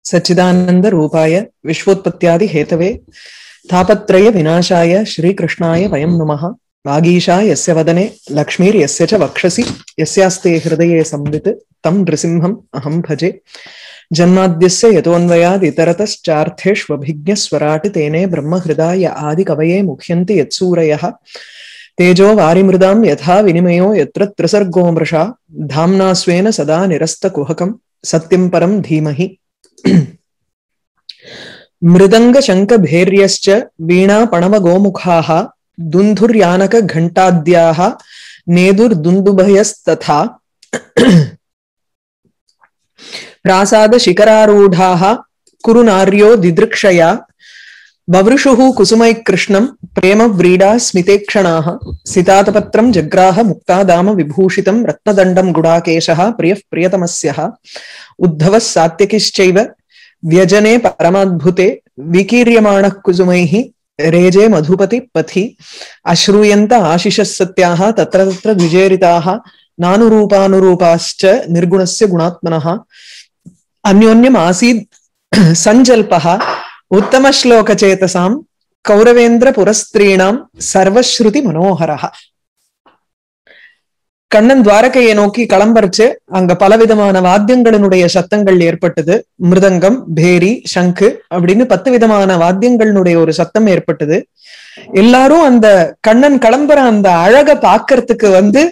सच्चिदानंद रूपाय विश्वोत्पत्त्यादि Hathaway तापत्रय विनाशाय श्रीकृष्णाय वयं नमः वागीशा यस्य वदने लक्ष्मीर्यस्य च वक्षसि यस्यास्ते हृदये संवित् तं नृसिंहम् अहं भजे जन्माद्यस्य यतोऽन्वयाद् इतरतश्चार्थेष्वभिज्ञस्वराट् तेने ब्रह्महृदाय आदिकवये मुह्यन्ति यत्सूरयः तेजो वारिमृदां यथा विनिमयो यत्र त्रिसर्गो मृषा धाम्ना स्वेन सदा निरस्तकुहकं सत्यं परं धीमहि मृदङ्गशङ्खभेर्यश्च वीणापणवगोमुखाः दुन्धुर्यानकघण्टाद्याः नेदुर्दुन्दुभयस्तथा प्रासादशिखरारूढाः कुरु नार्यो दिदृक्षया ववृषुः कुसुमैः कृष्णम् प्रेमव्रीडा स्मितेक्षणाः सितातपत्रम् जग्राह मुक्तादाम विभूषितम् रत्नदण्डम् गुडाकेशः प्रियः प्रियतमस्यः उद्धवः सात्यकिश्चैव व्यजने परमाद्भुते विकीर्यमाणः कुसुमैः रेजे मधुपति पथि अश्रूयन्त आशिषः सत्याः तत्र तत्र द्विजेरिताः नानुरूपानुरूपाश्च निर्गुणस्य गुणात्मनः अन्योन्यम् आसीत् सञ्जल्पः उत्तमश्लोकचेतसाम् கௌரவேந்திர சர்வஸ்ருதி மனோகரஹ கண்ணன் துவாரகையை நோக்கி கிளம்பரிச்சு அங்க பலவிதமான வாத்தியங்களினுடைய சத்தங்கள் ஏற்பட்டது மிருதங்கம் பேரி சங்கு அப்படின்னு பத்து விதமான வாத்தியங்களினுடைய ஒரு சத்தம் ஏற்பட்டது எல்லாரும் அந்த கண்ணன் கிளம்புற அந்த அழக பாக்குறதுக்கு வந்து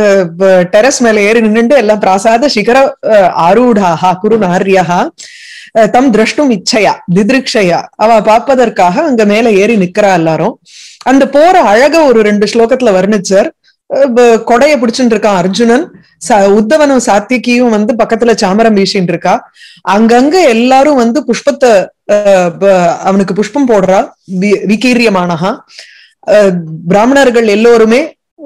டெரஸ் மேல ஏறி நின்றுட்டு எல்லாம் பிராசாத சிகர ஆரூடாகா குரு நாரியா தம் திரஷ்டும் இச்சையா திதிருக்ஷையா அவ பார்ப்பதற்காக அங்க மேல ஏறி நிக்கிறா எல்லாரும் அந்த போற அழக ஒரு ரெண்டு ஸ்லோகத்துல வர்ணிச்சார் கொடைய பிடிச்சுட்டு இருக்கான் அர்ஜுனன் உத்தவனும் சாத்தியக்கியும் வந்து பக்கத்துல சாமரம் வீசின்னு இருக்கா அங்கங்க எல்லாரும் வந்து புஷ்பத்தை அவனுக்கு புஷ்பம் போடுறா விகீரியமானஹா பிராமணர்கள் எல்லோருமே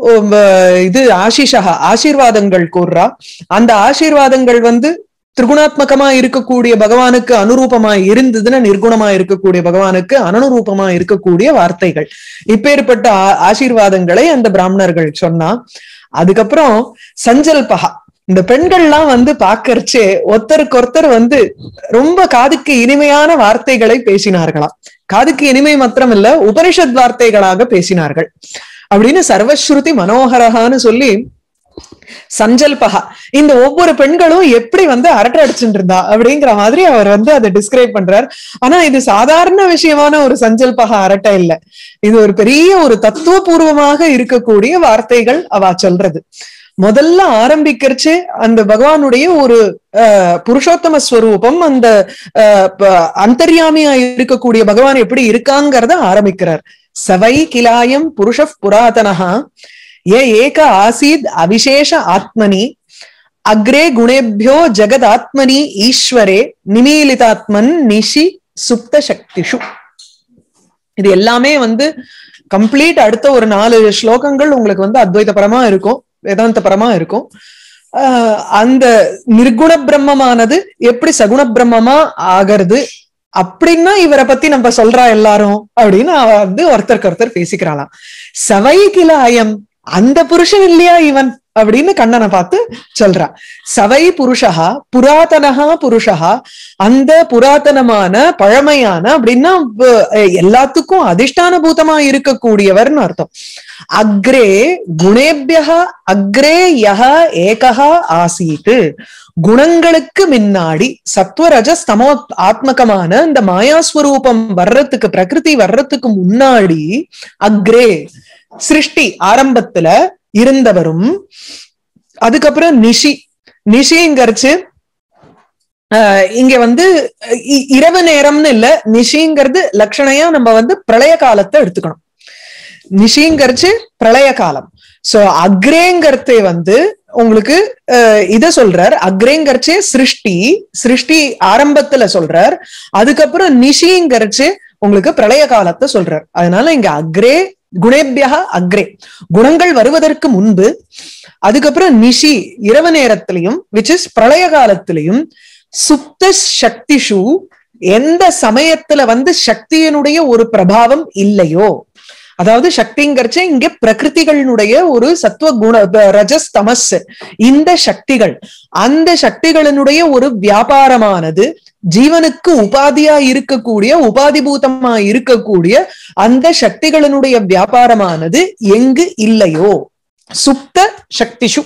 இது ஆசிஷா ஆசீர்வாதங்கள் கூறுறா அந்த ஆசீர்வாதங்கள் வந்து திரிகுணாத்மகமா இருக்கக்கூடிய பகவானுக்கு அனுரூபமா இருந்ததுன்னா நிர்குணமா இருக்கக்கூடிய பகவானுக்கு அனனுரூபமா இருக்கக்கூடிய வார்த்தைகள் இப்பேற்பட்ட ஆசீர்வாதங்களை அந்த பிராமணர்கள் சொன்னா அதுக்கப்புறம் சஞ்சல்பகா இந்த பெண்கள்லாம் வந்து பாக்கறச்சே ஒருத்தருக்கு ஒருத்தர் வந்து ரொம்ப காதுக்கு இனிமையான வார்த்தைகளை பேசினார்களாம் காதுக்கு இனிமை மாத்திரம் இல்ல உபனிஷத் வார்த்தைகளாக பேசினார்கள் அப்படின்னு சர்வஸ்ருதி மனோகரகான்னு சொல்லி சஞ்சல்பகா இந்த ஒவ்வொரு பெண்களும் எப்படி வந்து அரட்டை அடிச்சுட்டு இருந்தா அப்படிங்கிற மாதிரி அவர் வந்து அதை டிஸ்கிரைப் பண்றார் ஆனா இது சாதாரண விஷயமான ஒரு சஞ்சல்பகா அரட்டை இல்ல இது ஒரு பெரிய ஒரு தத்துவபூர்வமாக இருக்கக்கூடிய வார்த்தைகள் அவ சொல்றது முதல்ல ஆரம்பிக்கிறச்சு அந்த பகவானுடைய ஒரு புருஷோத்தம ஸ்வரூபம் அந்த அந்தர்யாமியா இருக்கக்கூடிய பகவான் எப்படி இருக்காங்கிறத ஆரம்பிக்கிறார் சவை கிலாயம் புருஷ புராதனஹா ஏ ஏக ஆசீத் அவிசேஷ ஆத்மனி அக்ரே குணேபியோ ஜெகதாத்மனி ஈஸ்வரே நிமீலிதாத்மன் நிஷி சுப்த சக்திஷு இது எல்லாமே வந்து கம்ப்ளீட் அடுத்த ஒரு நாலு ஸ்லோகங்கள் உங்களுக்கு வந்து அத்வைத பரமா இருக்கும் வேதாந்த பரமா இருக்கும் அந்த நிர்குண பிரம்மமானது எப்படி சகுண பிரம்மமா ஆகிறது அப்படின்னா இவரை பத்தி நம்ம சொல்றா எல்லாரும் அப்படின்னு அவ வந்து ஒருத்தருக்கு ஒருத்தர் பேசிக்கிறாளாம் சவை கில அயம் அந்த புருஷன் இல்லையா இவன் அப்படின்னு கண்ணனை பார்த்து சொல்றா சவை புருஷா புராதனஹா புருஷா அந்த புராதனமான பழமையான அப்படின்னா எல்லாத்துக்கும் அதிஷ்டான பூதமா இருக்கக்கூடியவர்னு அர்த்தம் அக்ரே குணேபியா அக்ரே யஹ ஏகா ஆசீத்து குணங்களுக்கு முன்னாடி சத்வரஜ ஸ்தமோ ஆத்மகமான இந்த மாயாஸ்வரூபம் வர்றதுக்கு பிரகிருதி வர்றதுக்கு முன்னாடி அக்ரே சிருஷ்டி ஆரம்பத்துல இருந்தவரும் அதுக்கப்புறம் நிஷி நிஷிங்கிறச்சு இங்க வந்து இரவு நேரம்னு இல்ல நிஷிங்கிறது லட்சணையா நம்ம வந்து பிரளய காலத்தை எடுத்துக்கணும் நிஷிங்கிறச்சு பிரளய காலம் சோ அக்ரேங்கிறதே வந்து உங்களுக்கு இத சொல்றார் அக்ரேங்கரிச்சு சிருஷ்டி சிருஷ்டி ஆரம்பத்துல சொல்றார் அதுக்கப்புறம் நிஷிங்கரிச்சு உங்களுக்கு பிரளய காலத்தை சொல்றார் அதனால இங்க அக்ரே குணேபியா அக்ரே குணங்கள் வருவதற்கு முன்பு அதுக்கப்புறம் நிஷி இரவு நேரத்திலையும் விச் இஸ் பிரளய காலத்திலையும் சுப்த சக்திஷு எந்த சமயத்துல வந்து சக்தியினுடைய ஒரு பிரபாவம் இல்லையோ அதாவது சக்திங்கிறச்ச இங்க பிரகிருதிகளினுடைய ஒரு சத்துவ குண ரஜஸ் தமஸ் இந்த சக்திகள் அந்த சக்திகளினுடைய ஒரு வியாபாரமானது ஜீவனுக்கு உபாதியா இருக்கக்கூடிய உபாதிபூதமா இருக்கக்கூடிய அந்த சக்திகளினுடைய வியாபாரமானது எங்கு இல்லையோ சுப்த சக்திஷு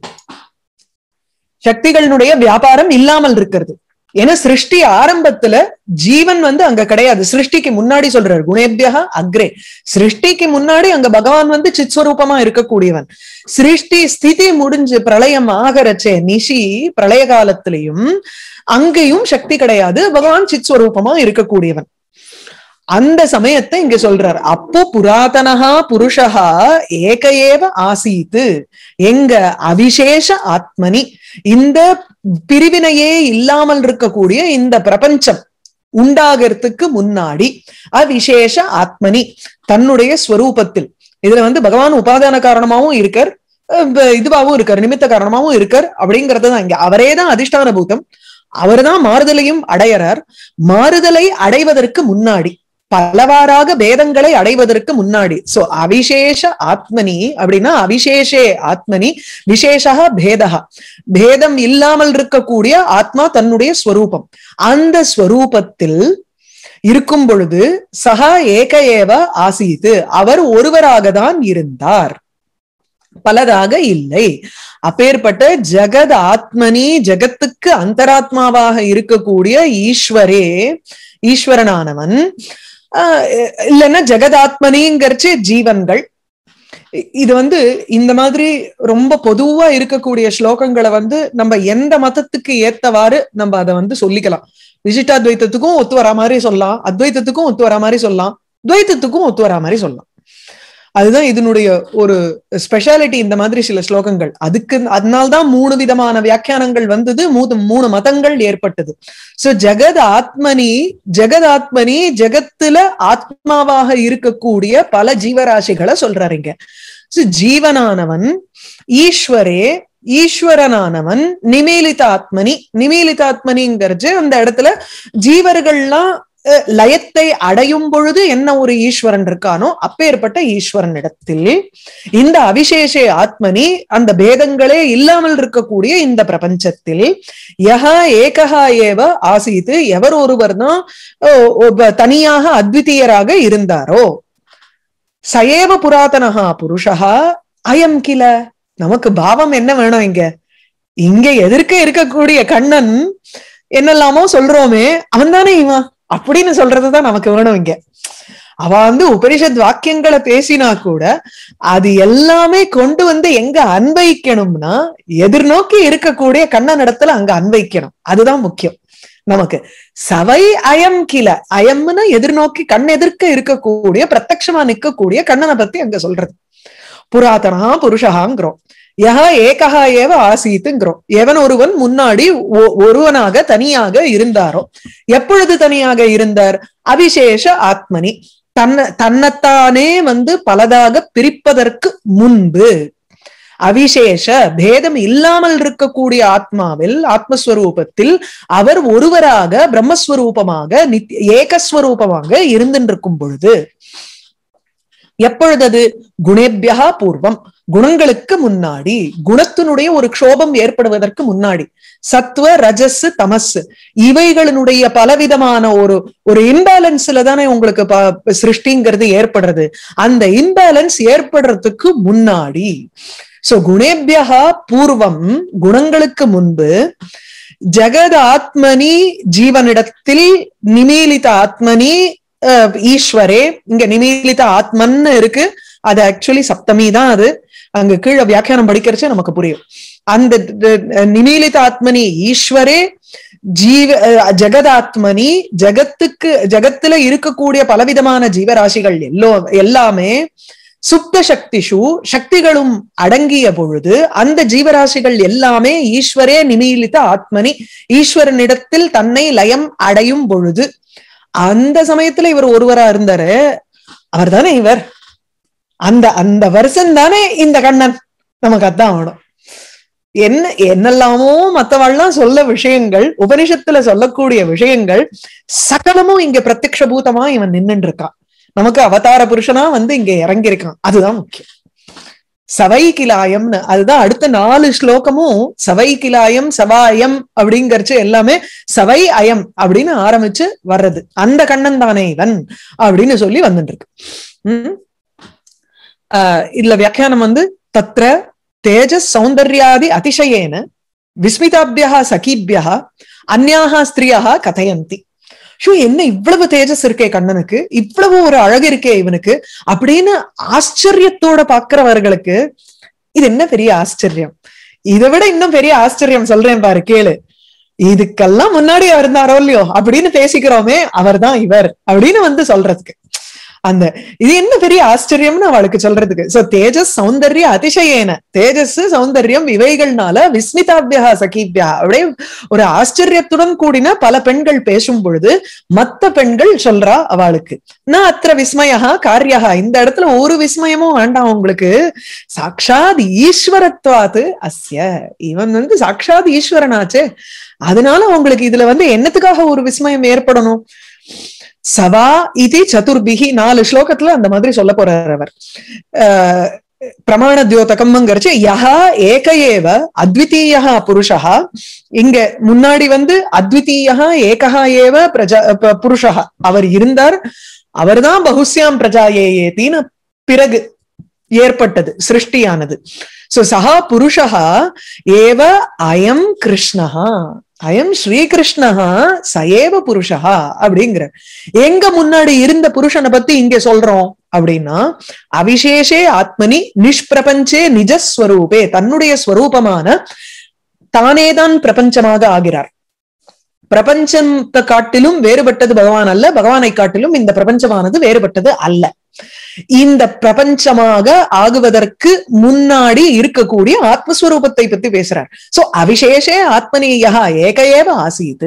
சக்திகளினுடைய வியாபாரம் இல்லாமல் இருக்கிறது ஏன்னா சிருஷ்டி ஆரம்பத்துல ஜீவன் வந்து அங்க கிடையாது சிருஷ்டிக்கு முன்னாடி சொல்றாரு குணேபியா அக்ரே சிருஷ்டிக்கு முன்னாடி அங்க பகவான் வந்து சித்ஸ்வரூபமா இருக்கக்கூடியவன் சிருஷ்டி ஸ்திதி முடிஞ்சு பிரளயம் ஆகரச்சே நிஷி பிரளய காலத்திலையும் அங்கேயும் சக்தி கிடையாது பகவான் சித்ஸ்வரூபமா இருக்கக்கூடியவன் அந்த சமயத்தை இங்க சொல்றார் அப்போ புராதனஹா புருஷஹா ஏக ஏவ ஆசீத்து எங்க அவிசேஷ ஆத்மனி இந்த பிரிவினையே இல்லாமல் இருக்கக்கூடிய இந்த பிரபஞ்சம் உண்டாகிறதுக்கு முன்னாடி அவிசேஷ ஆத்மனி தன்னுடைய ஸ்வரூபத்தில் இதுல வந்து பகவான் உபாதான காரணமாவும் இருக்கார் இதுவாகவும் இருக்கார் நிமித்த காரணமாவும் இருக்கார் அப்படிங்கறது தான் இங்க அவரே தான் அதிஷ்டான பூதம் அவர்தான் மாறுதலையும் அடையறார் மாறுதலை அடைவதற்கு முன்னாடி பலவாறாக பேதங்களை அடைவதற்கு முன்னாடி சோ அவிசேஷ ஆத்மனி அப்படின்னா அவிசேஷே ஆத்மனி விசேஷா பேதா பேதம் இல்லாமல் இருக்கக்கூடிய ஆத்மா தன்னுடைய ஸ்வரூபம் அந்த ஸ்வரூபத்தில் இருக்கும் பொழுது சகா ஏக ஏவ ஆசீத்து அவர் ஒருவராக தான் இருந்தார் பலதாக இல்லை அப்பேற்பட்ட ஜெகத் ஆத்மனி ஜெகத்துக்கு அந்தராத்மாவாக இருக்கக்கூடிய ஈஸ்வரே ஈஸ்வரனானவன் இல்லைன்னா ஜெகதாத்மனிங்கிறச்சு ஜீவன்கள் இது வந்து இந்த மாதிரி ரொம்ப பொதுவா இருக்கக்கூடிய ஸ்லோகங்களை வந்து நம்ம எந்த மதத்துக்கு ஏத்தவாறு நம்ம அதை வந்து சொல்லிக்கலாம் விசிட்டாத்வைத்தத்துக்கும் ஒத்து வரா மாதிரி சொல்லலாம் அத்வைத்தத்துக்கும் ஒத்து வரா மாதிரி சொல்லலாம் துவைத்தத்துக்கும் ஒத்து வரா மாதிரி சொல்லலாம் அதுதான் இதனுடைய ஒரு ஸ்பெஷாலிட்டி இந்த மாதிரி சில ஸ்லோகங்கள் அதுக்கு அதனால்தான் மூணு விதமான வியாக்கியானங்கள் வந்தது மூணு மூணு மதங்கள் ஏற்பட்டது சோ ஜெகத் ஆத்மனி ஜெகத் ஆத்மனி ஜெகத்துல ஆத்மாவாக இருக்கக்கூடிய பல ஜீவராசிகளை சொல்றாருங்க சோ ஜீவனானவன் ஈஸ்வரே ஈஸ்வரனானவன் நிமீலித ஆத்மனி நிமீலித ஆத்மனிங்கிறது அந்த இடத்துல ஜீவர்கள்லாம் லயத்தை அடையும் பொழுது என்ன ஒரு ஈஸ்வரன் இருக்கானோ அப்பேற்பட்ட ஈஸ்வரன் இடத்தில் இந்த அவிசேஷே ஆத்மனி அந்த பேதங்களே இல்லாமல் இருக்கக்கூடிய இந்த பிரபஞ்சத்தில் யஹா ஏகஹா ஏவ ஆசீத்து எவர் ஒருவர் தான் தனியாக அத்விதீயராக இருந்தாரோ சயேவ புராதனஹா புருஷா அயம் கில நமக்கு பாவம் என்ன வேணும் இங்க இங்க எதிர்க்க இருக்கக்கூடிய கண்ணன் என்னெல்லாமோ சொல்றோமே அவன் தானே இவன் அப்படின்னு சொல்றதுதான் நமக்கு வேணும் இங்க அவ வந்து உபனிஷத் வாக்கியங்களை பேசினா கூட அது எல்லாமே கொண்டு வந்து எங்க அன்வைக்கணும்னா எதிர்நோக்கி இருக்கக்கூடிய கண்ணன் இடத்துல அங்க அன்வைக்கணும் அதுதான் முக்கியம் நமக்கு சவை அயம் கில அயம்னு எதிர்நோக்கி கண் எதிர்க்க இருக்கக்கூடிய பிரத்யமா நிற்கக்கூடிய கண்ணனை பத்தி அங்க சொல்றது புராதனா புருஷகாங்கிறோம் யஹா ஏகஹா ஏவ ஆசீத்துங்கிறோம் எவன் ஒருவன் முன்னாடி ஒருவனாக தனியாக இருந்தாரோ எப்பொழுது தனியாக இருந்தார் அவிசேஷ ஆத்மனி தன்னை தன்னைத்தானே வந்து பலதாக பிரிப்பதற்கு முன்பு அவிசேஷ பேதம் இல்லாமல் இருக்கக்கூடிய ஆத்மாவில் ஆத்மஸ்வரூபத்தில் அவர் ஒருவராக பிரம்மஸ்வரூபமாக நித் ஏகஸ்வரூபமாக இருந்துருக்கும் பொழுது எப்பொழுது குணேபியா பூர்வம் குணங்களுக்கு முன்னாடி குணத்தினுடைய ஒரு க்ஷோபம் ஏற்படுவதற்கு முன்னாடி சத்துவ ரஜஸ் தமஸ் இவைகளினுடைய பலவிதமான ஒரு ஒரு இம்பேலன்ஸ்ல தானே உங்களுக்கு சிருஷ்டிங்கிறது ஏற்படுறது அந்த இம்பேலன்ஸ் ஏற்படுறதுக்கு முன்னாடி சோ குணேபியா பூர்வம் குணங்களுக்கு முன்பு ஜெகத் ஆத்மனி ஜீவனிடத்தில் நிமீலித ஆத்மனி ஈஸ்வரே இங்க நிமீலித ஆத்மன்னு இருக்கு அது ஆக்சுவலி சப்தமி தான் அது அங்க கீழே வியாக்கியானம் படிக்கிறச்சே நமக்கு புரியும் அந்த நிமீலித ஆத்மனி ஈஸ்வரே ஜீவ ஜெகதாத்மனி ஜெகத்துக்கு ஜெகத்துல இருக்கக்கூடிய பலவிதமான ஜீவராசிகள் எல்லோ எல்லாமே சுப்த சக்திஷு சக்திகளும் அடங்கிய பொழுது அந்த ஜீவராசிகள் எல்லாமே ஈஸ்வரே நிமீலித ஆத்மனி ஈஸ்வரனிடத்தில் தன்னை லயம் அடையும் பொழுது அந்த சமயத்துல இவர் ஒருவரா இருந்தாரு அவர் தானே இவர் அந்த அந்த வருஷம் தானே இந்த கண்ணன் நமக்கு அதான் ஆகணும் என்ன என்னெல்லாமோ மத்தவாள்லாம் சொல்ல விஷயங்கள் உபனிஷத்துல சொல்லக்கூடிய விஷயங்கள் சகலமும் இங்க பிரத்யக்ஷ பூதமா இவன் நின்னுட்டு இருக்கான் நமக்கு அவதார புருஷனா வந்து இங்க இறங்கியிருக்கான் அதுதான் முக்கியம் சவை கிலாயம்னு அதுதான் அடுத்த நாலு ஸ்லோகமும் சவை கிலாயம் சவாயம் அப்படிங்கறச்சு எல்லாமே சவை அயம் அப்படின்னு ஆரம்பிச்சு வர்றது அந்த கண்ணன் தானே இவன் அப்படின்னு சொல்லி வந்துட்டு இருக்கு உம் ஆஹ் இதுல வியாக்கியானம் வந்து தத்ர தேஜஸ் சௌந்தர்யாதி அதிசயேன விஸ்மிதாபியா சகீபியா அந்யாக ஸ்திரியா கதையந்தி ஷோ என்ன இவ்வளவு தேஜஸ் இருக்கே கண்ணனுக்கு இவ்வளவு ஒரு அழகு இருக்கே இவனுக்கு அப்படின்னு ஆச்சரியத்தோட பாக்குறவர்களுக்கு இது என்ன பெரிய ஆச்சரியம் இதை விட இன்னும் பெரிய ஆச்சரியம் சொல்றேன் பாரு கேளு இதுக்கெல்லாம் முன்னாடி அவர் இருந்தாரோ இல்லையோ அப்படின்னு பேசிக்கிறோமே அவர்தான் இவர் அப்படின்னு வந்து சொல்றதுக்கு அந்த இது என்ன பெரிய ஆச்சரியம்னு அவளுக்கு சொல்றதுக்கு சோ தேஜஸ் சௌந்தர்ய அதிசயேன தேஜஸ் சௌந்தர்யம் இவைகள்னால விஸ்மிதாபியா சகீபியா அப்படியே ஒரு ஆச்சரியத்துடன் கூடின பல பெண்கள் பேசும் பொழுது மத்த பெண்கள் சொல்றா அவளுக்கு நான் அத்திர விஸ்மயா காரியா இந்த இடத்துல ஒரு விஸ்மயமும் வேண்டாம் உங்களுக்கு சாட்சாத் ஈஸ்வரத்வாத்து அஸ்ய இவன் வந்து சாட்சாத் ஈஸ்வரனாச்சே அதனால உங்களுக்கு இதுல வந்து என்னத்துக்காக ஒரு விஸ்மயம் ஏற்படணும் சவா இது சதுர்பிகி நாலு ஸ்லோகத்துல அந்த மாதிரி சொல்ல போறார் அவர் ஆஹ் பிரமாண தியோதகம்ங்கிறச்சு யஹா ஏக ஏவ அத்விதீயா புருஷா இங்க முன்னாடி வந்து அத்விதீயா ஏகா ஏவ பிரஜா ப- புருஷா அவர் இருந்தார் அவர்தான் பகுஸ்யாம் பிரஜாயேயேத்தின்னு பிறகு ஏற்பட்டது சிருஷ்டியானது சோ சஹா புருஷா ஏவ அயம் கிருஷ்ணஹா அயம் ஸ்ரீகிருஷ்ணஹா சயேவ புருஷா அப்படிங்கிற எங்க முன்னாடி இருந்த புருஷனை பத்தி இங்க சொல்றோம் அப்படின்னா அவிசேஷே ஆத்மனி நிஷ்பிரபஞ்சே நிஜஸ்வரூபே தன்னுடைய ஸ்வரூபமான தானேதான் பிரபஞ்சமாக ஆகிறார் பிரபஞ்சத்தை காட்டிலும் வேறுபட்டது பகவான் அல்ல பகவானை காட்டிலும் இந்த பிரபஞ்சமானது வேறுபட்டது அல்ல இந்த பிரபஞ்சமாக ஆகுவதற்கு முன்னாடி இருக்கக்கூடிய ஆத்மஸ்வரூபத்தை பத்தி பேசுறார் சோ அவிசேஷே ஆத்மனீயா ஏக ஏவ ஆசீத்து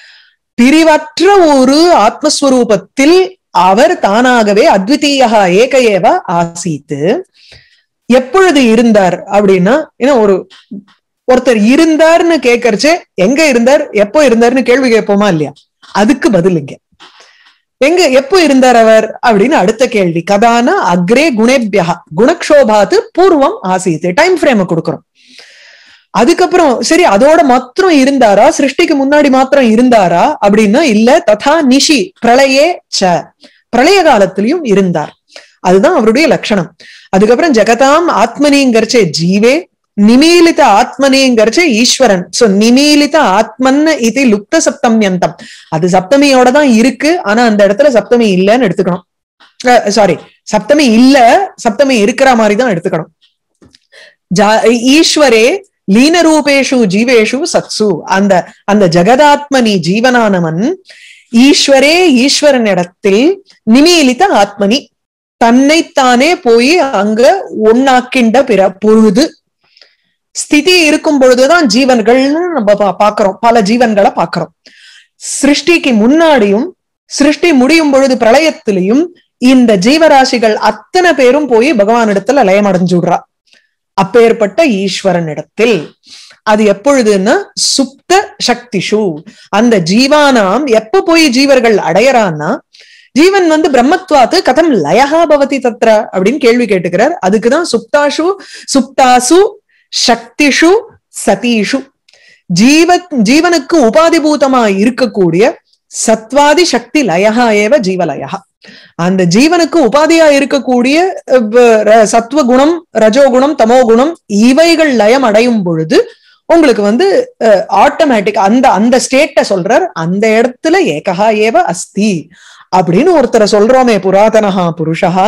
பிரிவற்ற ஒரு ஆத்மஸ்வரூபத்தில் அவர் தானாகவே அத்விதீயா ஏக ஏவ ஆசீத்து எப்பொழுது இருந்தார் அப்படின்னா ஏன்னா ஒரு ஒருத்தர் இருந்தார்னு கேட்கறச்சே எங்க இருந்தார் எப்போ இருந்தார்னு கேள்வி கேட்போமா இல்லையா அதுக்கு பதில் இங்க எங்க எப்போ இருந்தார் அவர் அப்படின்னு அடுத்த கேள்வி கதான அக்ரே குணேபியா குணக்ஷோபாத்து பூர்வம் ஆசீத்து டைம் ஃப்ரேம் கொடுக்குறோம் அதுக்கப்புறம் சரி அதோட மாத்திரம் இருந்தாரா சிருஷ்டிக்கு முன்னாடி மாத்திரம் இருந்தாரா அப்படின்னா இல்ல ததா நிஷி பிரளயே ச பிரளய காலத்திலையும் இருந்தார் அதுதான் அவருடைய லட்சணம் அதுக்கப்புறம் ஜெகதாம் ஆத்மனிங்கரிச்சே ஜீவே நிமீலித ஆத்மனிங்கரிச்சே ஈஸ்வரன் சோ நிமீலித ஆத்மன் இது லுப்த சப்தம்யந்தம் அது சப்தமியோட தான் இருக்கு ஆனா அந்த இடத்துல சப்தமி இல்லைன்னு எடுத்துக்கணும் சாரி சப்தமி இல்ல சப்தமி இருக்கிற மாதிரி தான் எடுத்துக்கணும் ஜா- ஈஸ்வரே லீனரூபேஷு ஜீவேஷு சத்சு அந்த அந்த ஜெகதாத்மனி ஜீவனானவன் ஈஸ்வரே ஈஸ்வரன் இடத்தில் நிமீலித ஆத்மனி தன்னைத்தானே போய் அங்க ஒன்னாக்கின்ற பிற பொழுது ஸ்திதி இருக்கும் பொழுதுதான் ஜீவன்கள்னு நம்ம பா- பாக்குறோம் பல ஜீவன்களை பாக்குறோம் சிருஷ்டிக்கு முன்னாடியும் சிருஷ்டி முடியும் பொழுது பிரளயத்திலையும் இந்த ஜீவராசிகள் அத்தனை பேரும் போய் பகவானிடத்துல லயம் அடைஞ்சு விடுறா அப்பேற்பட்ட ஈஸ்வரன் இடத்தில் அது எப்பொழுதுன்னா சுப்த சக்திஷு அந்த ஜீவானாம் எப்ப போய் ஜீவர்கள் அடையறான்னா ஜீவன் வந்து பிரம்மத்வாத்து கதம் லயஹா பவதி தத்ர அப்படின்னு கேள்வி கேட்டுக்கிறார் அதுக்குதான் சுப்தாஷு சுப்தாசு சக்திஷு சதீஷு ஜீவ ஜீவனுக்கு உபாதிபூதமா இருக்கக்கூடிய சத்வாதி சக்தி லயஹா ஏவ ஜீவலயா அந்த ஜீவனுக்கு உபாதியா இருக்கக்கூடிய அஹ், வ- ர- சத்துவ குணம் ரஜோகுணம் தமோ குணம் இவைகள் லயம் அடையும் பொழுது உங்களுக்கு வந்து ஆட்டோமேட்டிக் அந்த அந்த ஸ்டேட்ட சொல்றார் அந்த இடத்துல ஏகஹா ஏவ அஸ்தி அப்படின்னு ஒருத்தரை சொல்றோமே புராதனஹா புருஷா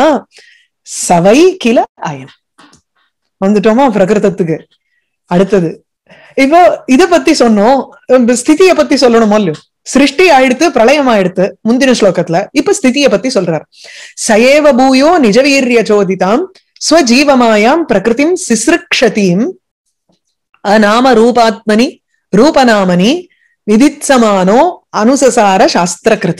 சவை கில அயம் வந்துட்டோமா பிரகிருதத்துக்கு அடுத்தது இப்போ இத பத்தி சொன்னோம் அஹ் ஸ்திதிய பத்தி சொல்லணுமோ இல்லையோ சிருஷ்டி ஆயிடுத்து பிரளயம் ஆயிடுத்து முந்தின ஸ்லோகத்துல இப்ப ஸ்திதிய பத்தி சொல்றார் சயேவ பூயோ நிஜவீரிய சோதிதாம் ஸ்வஜீவமாயாம் பிரகிருதிம் சிஸ்ருக்ஷதீம் அநாம ரூபாத்மனி ரூபநாமனி விதித்சமானோ அனுசசார சாஸ்திரகிருத்து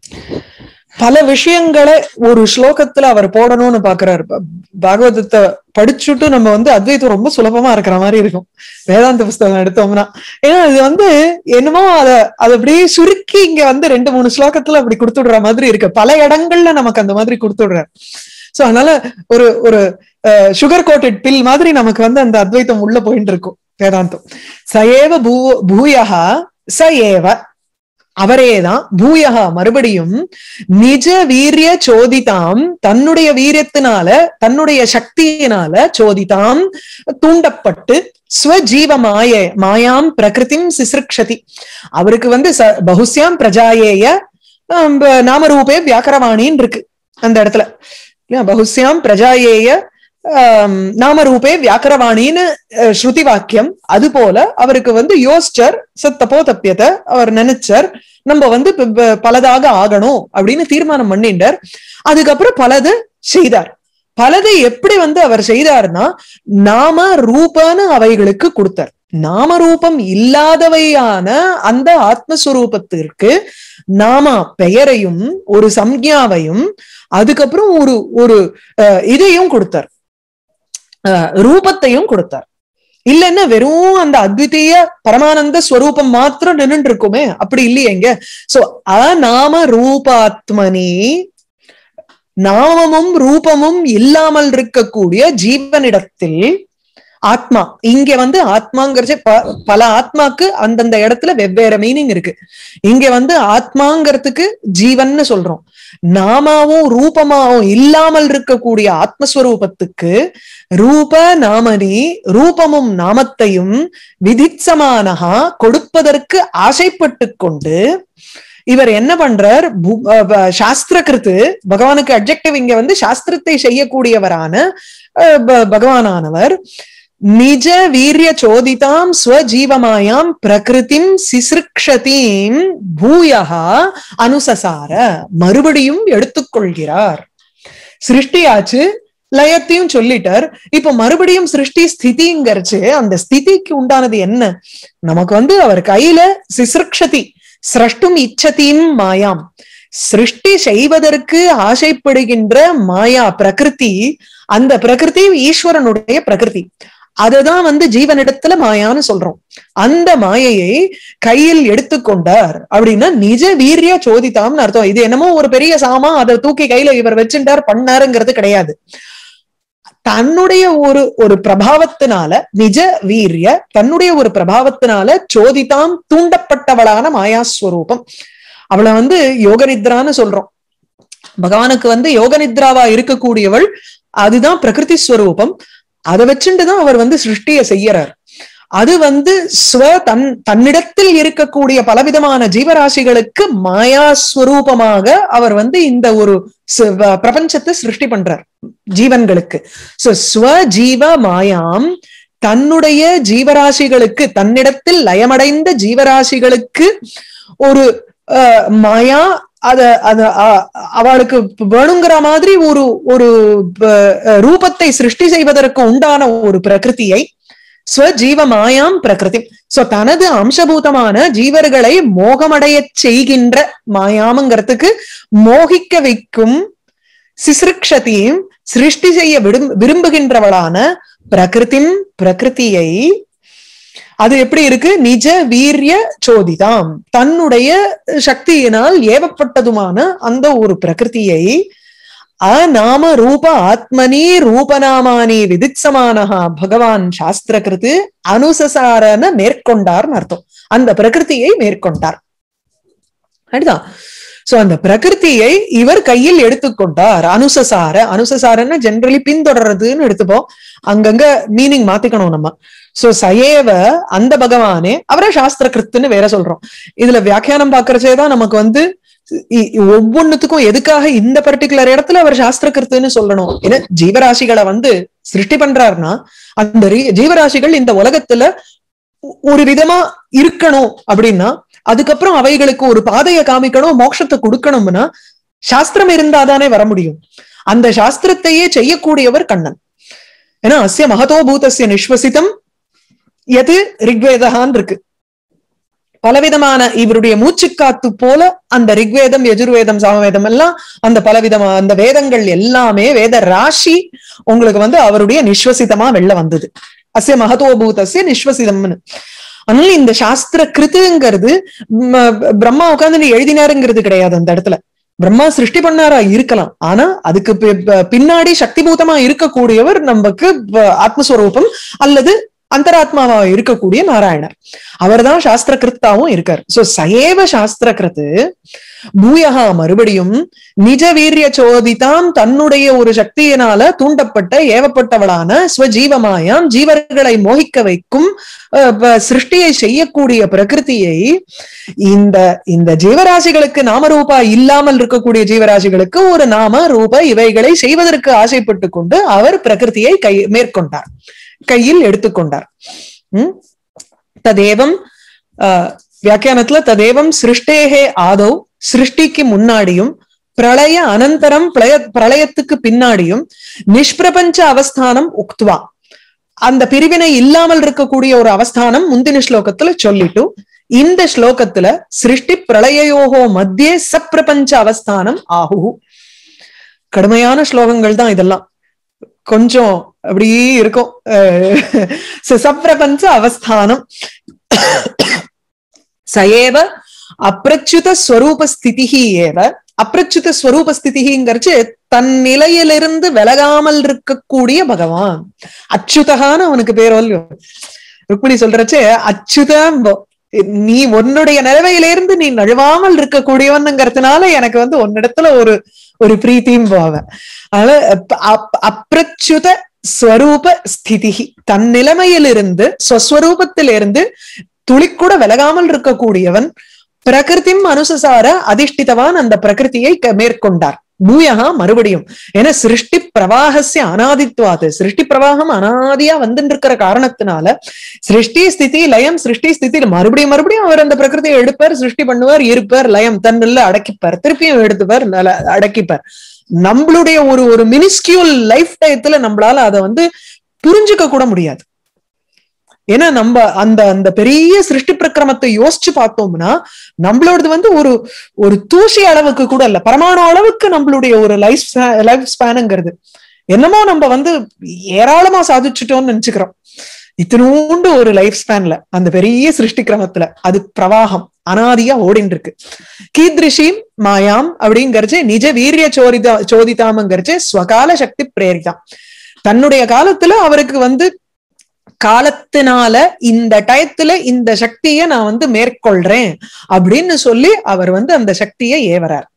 பல விஷயங்களை ஒரு ஸ்லோகத்துல அவர் போடணும்னு பாக்குறாரு ப- பாகவதத்தை படிச்சுட்டு நம்ம வந்து அத்வைத்தம் ரொம்ப சுலபமா இருக்கிற மாதிரி இருக்கும் வேதாந்த புஸ்தகம் எடுத்தோம்னா ஏன்னா இது வந்து என்னமோ அத அதை அப்படியே சுருக்கி இங்க வந்து ரெண்டு மூணு ஸ்லோகத்துல அப்படி கொடுத்துடுற மாதிரி இருக்கு பல இடங்கள்ல நமக்கு அந்த மாதிரி கொடுத்துடுறாரு சோ அதனால ஒரு ஒரு சுகர் கோட்டட் பில் மாதிரி நமக்கு வந்து அந்த அத்வைத்தம் உள்ள போயிட்டு இருக்கும் வேதாந்தம் சயேவ பூ பூயகா ச ஏவ அவரேதான் பூயகா மறுபடியும் நிஜ வீரிய சோதிதாம் தன்னுடைய வீரியத்தினால தன்னுடைய சக்தியினால சோதிதாம் தூண்டப்பட்டு ஸ்வஜீவ மாய மாயாம் பிரகிருதிம் சிசிருக்ஷதி அவருக்கு வந்து ச பகுஸ்யாம் பிரஜாயேய ஆம், ப- நாமரூபே வியாக்கரவாணின்னு இருக்கு அந்த இடத்துல இல்லையா? பகுஸ்யாம் பிரஜாயேய ஆம், நாமரூபே வியாக்கரவாணின்னு அஹ், ஸ்ருதி வாக்கியம் அது போல அவருக்கு வந்து யோசிச்சர் சத்தப்போ தப்பியத அவர் நினைச்சார் நம்ம வந்து ப- ப- பலதாக ஆகணும் அப்படின்னு தீர்மானம் பண்ணிட்டார் அதுக்கப்புறம் பலது செய்தார் பலதை எப்படி வந்து அவர் செய்தார்னா நாம ரூபான அவைகளுக்கு கொடுத்தார் நாம ரூபம் இல்லாதவையான அந்த ஆத்மஸ்வரூபத்திற்கு நாம பெயரையும் ஒரு சம்ஞாவையும் அதுக்கப்புறம் ஒரு ஒரு அஹ், இதையும் கொடுத்தார் அஹ், ரூபத்தையும் கொடுத்தார் இல்லைன்னா வெறும் அந்த அத்விதீய பரமானந்த ஸ்வரூபம் மாத்திரம் நின்னுட்டு இருக்குமே அப்படி இல்லையேங்க சோ அநாம ரூபாத்மனி நாமமும் ரூபமும் இல்லாமல் இருக்கக்கூடிய ஜீவனிடத்தில் ஆத்மா இங்க வந்து ஆத்மாங்கிறச்ச ப- பல ஆத்மாக்கு அந்தந்த இடத்துல வெவ்வேறு மீனிங் இருக்கு இங்க வந்து ஆத்மாங்கிறதுக்கு ஜீவன்னு சொல்றோம் நாமாவும் ரூபமாவும் இல்லாமல் இருக்கக்கூடிய ஆத்மஸ்வரூபத்துக்கு ரூப நாமனி ரூபமும் நாமத்தையும் விதிச்சமானகா கொடுப்பதற்கு ஆசைப்பட்டு கொண்டு இவர் என்ன பண்றார் பு- அஹ் ப- சாஸ்திரகிருத்து பகவானுக்கு அப்ஜெக்டிவ் இங்க வந்து சாஸ்திரத்தை செய்யக்கூடியவரான அஹ் ப- பகவானானவர் நிஜ வீரிய சோதிதாம் ஸ்வஜீவமாயாம் பிரகிருதிம் சிசிருக்ஷதீம் பூயகா அனுசசார மறுபடியும் எடுத்துக்கொள்கிறார் சிருஷ்டியாச்சு லயத்தையும் சொல்லிட்டார் இப்ப மறுபடியும் சிருஷ்டி ஸ்திதிங்கிறச்சு அந்த ஸ்திதிக்கு உண்டானது என்ன நமக்கு வந்து அவர் கையில சிசிருக்ஷதி சிரஷ்டும் இச்சதியும் மாயாம் சிருஷ்டி செய்வதற்கு ஆசைப்படுகின்ற மாயா பிரகிருதி அந்த பிரகிருதி ஈஸ்வரனுடைய பிரகிருதி அதுதான் வந்து ஜீவனிடத்துல மாயான்னு சொல்றோம் அந்த மாயையை கையில் எடுத்துக்கொண்டார் அப்படின்னா நிஜ வீரிய சோதித்தாம்னு அர்த்தம் இது என்னமோ ஒரு பெரிய சாமா அதை தூக்கி கையில இவர் வச்சுட்டார் பண்ணாருங்கிறது கிடையாது தன்னுடைய ஒரு ஒரு பிரபாவத்தினால நிஜ வீரிய தன்னுடைய ஒரு பிரபாவத்தினால சோதிதாம் தூண்டப்பட்டவளான மாயாஸ்வரூபம் அவளை வந்து யோக நித்ரான்னு சொல்றோம் பகவானுக்கு வந்து யோக நித்ராவா இருக்கக்கூடியவள் அதுதான் பிரகிருதி ஸ்வரூபம் அதை வச்சுட்டுதான் அவர் வந்து சிருஷ்டிய செய்யறார் அது வந்து ஸ்வ தன் தன்னிடத்தில் இருக்கக்கூடிய பலவிதமான ஜீவராசிகளுக்கு மாயாஸ்வரூபமாக அவர் வந்து இந்த ஒரு ச- வ- பிரபஞ்சத்தை சிருஷ்டி பண்றார் ஜீவன்களுக்கு சோ ஸ்வ ஜீவ மாயாம் தன்னுடைய ஜீவராசிகளுக்கு தன்னிடத்தில் லயமடைந்த ஜீவராசிகளுக்கு ஒரு அஹ், மாயா அத அத அ- அவளுக்கு வேணுங்கிற மாதிரி ஒரு ஒரு ப- ரூபத்தை சிருஷ்டி செய்வதற்கு உண்டான ஒரு பிரகிருதியை ஸ்வஜீவ மாயாம் பிரகிருதி சோ தனது அம்சபூதமான ஜீவர்களை மோகமடையச் செய்கின்ற மாயாமங்கிறதுக்கு மோகிக்க வைக்கும் சிசிருக்ஷதியும் சிருஷ்டி செய்ய விடும் விரும்புகின்றவளான பிரகிருதிம் பிரகிருதியை அது எப்படி இருக்கு நிஜ வீரிய சோதிதாம் தன்னுடைய சக்தியினால் ஏவப்பட்டதுமான அந்த ஒரு பிரகிருதியை அநாம ரூப ஆத்மனி ரூபநாமானி விதிச்சமானஹா பகவான் சாஸ்திரகிருத்து அனுசசாரன மேற்கொண்டார்னு அர்த்தம் அந்த பிரகிருதியை மேற்கொண்டார் அப்படிதான் சோ அந்த பிரகிருதியை இவர் கையில் எடுத்துக்கொண்டார் அனுசசார அனுசசாரன்னு ஜெனரலி பின்தொடர்றதுன்னு எடுத்துப்போம் அங்கங்க மீனிங் மாத்திக்கணும் நம்ம சோ சயேவ அந்த பகவானே அவரை சாஸ்திரகிருத்துன்னு வேற சொல்றோம் இதுல வியாக்கியானம் பாக்குறச்சேதான் நமக்கு வந்து இ- இ- ஒவ்வொன்னுத்துக்கும் எதுக்காக இந்த பர்டிகுலர் இடத்துல அவர் சாஸ்திரகிருத்துன்னு சொல்லணும் ஏன்னா ஜீவராசிகளை வந்து சிருஷ்டி பண்றாருன்னா அந்த ரீ- ஜீவராசிகள் இந்த உலகத்துல ஒ- ஒரு விதமா இருக்கணும் அப்படின்னா அதுக்கப்புறம் அவைகளுக்கு ஒரு பாதையை காமிக்கணும் மோட்சத்தை கொடுக்கணும்னா சாஸ்திரம் இருந்தாதானே வர முடியும் அந்த சாஸ்திரத்தையே செய்யக்கூடியவர் கண்ணன் ஏன்னா அஸ்ய மகதோ பூதஸ்ய நிஸ்வசிதம் எது ரிக்வேதகான் இருக்கு பலவிதமான இவருடைய மூச்சுக்காத்து போல அந்த ரிக்வேதம் எஜுர்வேதம் சாமவேதம் எல்லாம் அந்த பலவிதமா அந்த வேதங்கள் எல்லாமே வேத ராசி உங்களுக்கு வந்து அவருடைய நிஸ்வசிதமா வெளில வந்தது அஸ்ய மகதோபூதஸ்ய நிஸ்வசிதம்னு அதனால இந்த சாஸ்திர கிருத்துங்கிறது ம, பிரம்மா உட்கார்ந்து எழுதினாருங்கிறது கிடையாது அந்த இடத்துல பிரம்மா சிருஷ்டி பண்ணாரா இருக்கலாம் ஆனா அதுக்கு பி- ப- பின்னாடி சக்திபூதமா இருக்கக்கூடியவர் நமக்கு ப- ஆத்மஸ்வரூபம் அல்லது அந்தராத்மாவா இருக்கக்கூடிய நாராயணர் அவர்தான் சாஸ்திர கிருத்தாவும் இருக்கார் சோ சயேவ சாஸ்திர கிருத்து பூயகா மறுபடியும் நிஜ வீரிய சோதிதாம் தன்னுடைய ஒரு சக்தியினால தூண்டப்பட்ட ஏவப்பட்டவளான ஸ்வஜீவமாயாம் ஜீவர்களை மோகிக்க வைக்கும் அஹ், ப- சிருஷ்டியை செய்யக்கூடிய பிரகிருதியை இந்த இந்த ஜீவராசிகளுக்கு நாமரூபா இல்லாமல் இருக்கக்கூடிய ஜீவராசிகளுக்கு ஒரு நாம ரூப இவைகளை செய்வதற்கு ஆசைப்பட்டு கொண்டு அவர் பிரகிருதியை கை மேற்கொண்டார் கையில் எடுத்துக்கொண்டார் உம் ததேவம் ஆஹ், வியாக்கியானத்துல ததேவம் சிருஷ்டேகே ஆதௌ சிருஷ்டிக்கு முன்னாடியும் பிரளய அனந்தரம் பிரளய பிரளயத்துக்கு பின்னாடியும் நிஷ்பிரபஞ்ச அவஸ்தானம் உக்துவா அந்த பிரிவினை இல்லாமல் இருக்கக்கூடிய ஒரு அவஸ்தானம் முந்தின ஸ்லோகத்துல சொல்லிட்டு இந்த ஸ்லோகத்துல சிருஷ்டி பிரளயோகோ மத்தியே சப்பிரபஞ்ச அவஸ்தானம் ஆகு கடுமையான ஸ்லோகங்கள் தான் இதெல்லாம் கொஞ்சம் அப்படியே இருக்கும் அஹ் so சப்பிரபஞ்ச அவஸ்தானம் சயேவ அப்பிரச்சுத ஸ்வரூப ஸ்திதிஹி ஏவ அப்பிரச்சுத ஸ்வரூப ஸ்திதிங்கிறச்சு தன் நிலையிலிருந்து விலகாமல் இருக்கக்கூடிய பகவான் அச்சுதகான்னு அவனுக்கு பேரோ இல்லையோ ருக்மிணி சொல்றச்சு அச்சுதம் நீ உன்னுடைய நிலவையிலிருந்து நீ நழுவாமல் இருக்கக்கூடியவனுங்கிறதுனால எனக்கு வந்து உன்னிடத்துல ஒரு ஒரு பிரீத்தியும் போவ அதனால அப்- அப்- அப்பிரச்சுத ஸ்வரூப ஸ்திதிஹி தன் நிலைமையிலிருந்து ஸ்வஸ்வரூபத்திலிருந்து துளிக்கூட விலகாமல் இருக்கக்கூடியவன் பிரகிருதிம் அனுசசார அதிஷ்டிதவான் அந்த பிரகிருதியை க- மேற்கொண்டார் பூயகா மறுபடியும் ஏன்னா சிருஷ்டி பிரவாகசிய அனாதித்வாது சிருஷ்டி பிரவாகம் அனாதியா வந்துட்டு இருக்கிற காரணத்தினால சிருஷ்டி ஸ்திதி லயம் சிருஷ்டி ஸ்திதி மறுபடியும் மறுபடியும் அவர் அந்த பிரகிருதியை எடுப்பார் சிருஷ்டி பண்ணுவார் இருப்பார் லயம் தன்னில் அடக்கிப்பார் திருப்பியும் எடுத்துப்பார் நல- அடக்கிப்பார் நம்மளுடைய ஒரு ஒரு மினிஸ்கியூல் லைஃப் டயத்துல நம்மளால அதை வந்து புரிஞ்சுக்க கூட முடியாது ஏன்னா நம்ம அந்த அந்த பெரிய சிருஷ்டி பிரக்கிரமத்தை யோசிச்சு பார்த்தோம்னா நம்மளோடது வந்து ஒரு ஒரு தூசி அளவுக்கு கூட இல்ல பரமாணு அளவுக்கு நம்மளுடைய ஒரு லைஃப் லைஃப் ஸ்பேனுங்கிறது என்னமோ நம்ம வந்து ஏராளமா சாதிச்சுட்டோம்னு நினைச்சுக்கிறோம் இத்தினூண்டு ஒரு லைஃப் ஸ்பேன்ல அந்த பெரிய சிருஷ்டி கிரமத்துல அது பிரவாகம் அனாதியா ஓடின்னு இருக்கு கீத்ரிஷீம் மாயாம் அப்படிங்கறச்சு நிஜ வீரிய சோதிதா சோதிதாமங்கிறச்சு ஸ்வகால சக்தி பிரேரிதா தன்னுடைய காலத்துல அவருக்கு வந்து காலத்தினால இந்த டயத்துல இந்த சக்தியை நான் வந்து மேற்கொள்றேன் அப்படின்னு சொல்லி அவர் வந்து அந்த சக்தியை ஏவறார்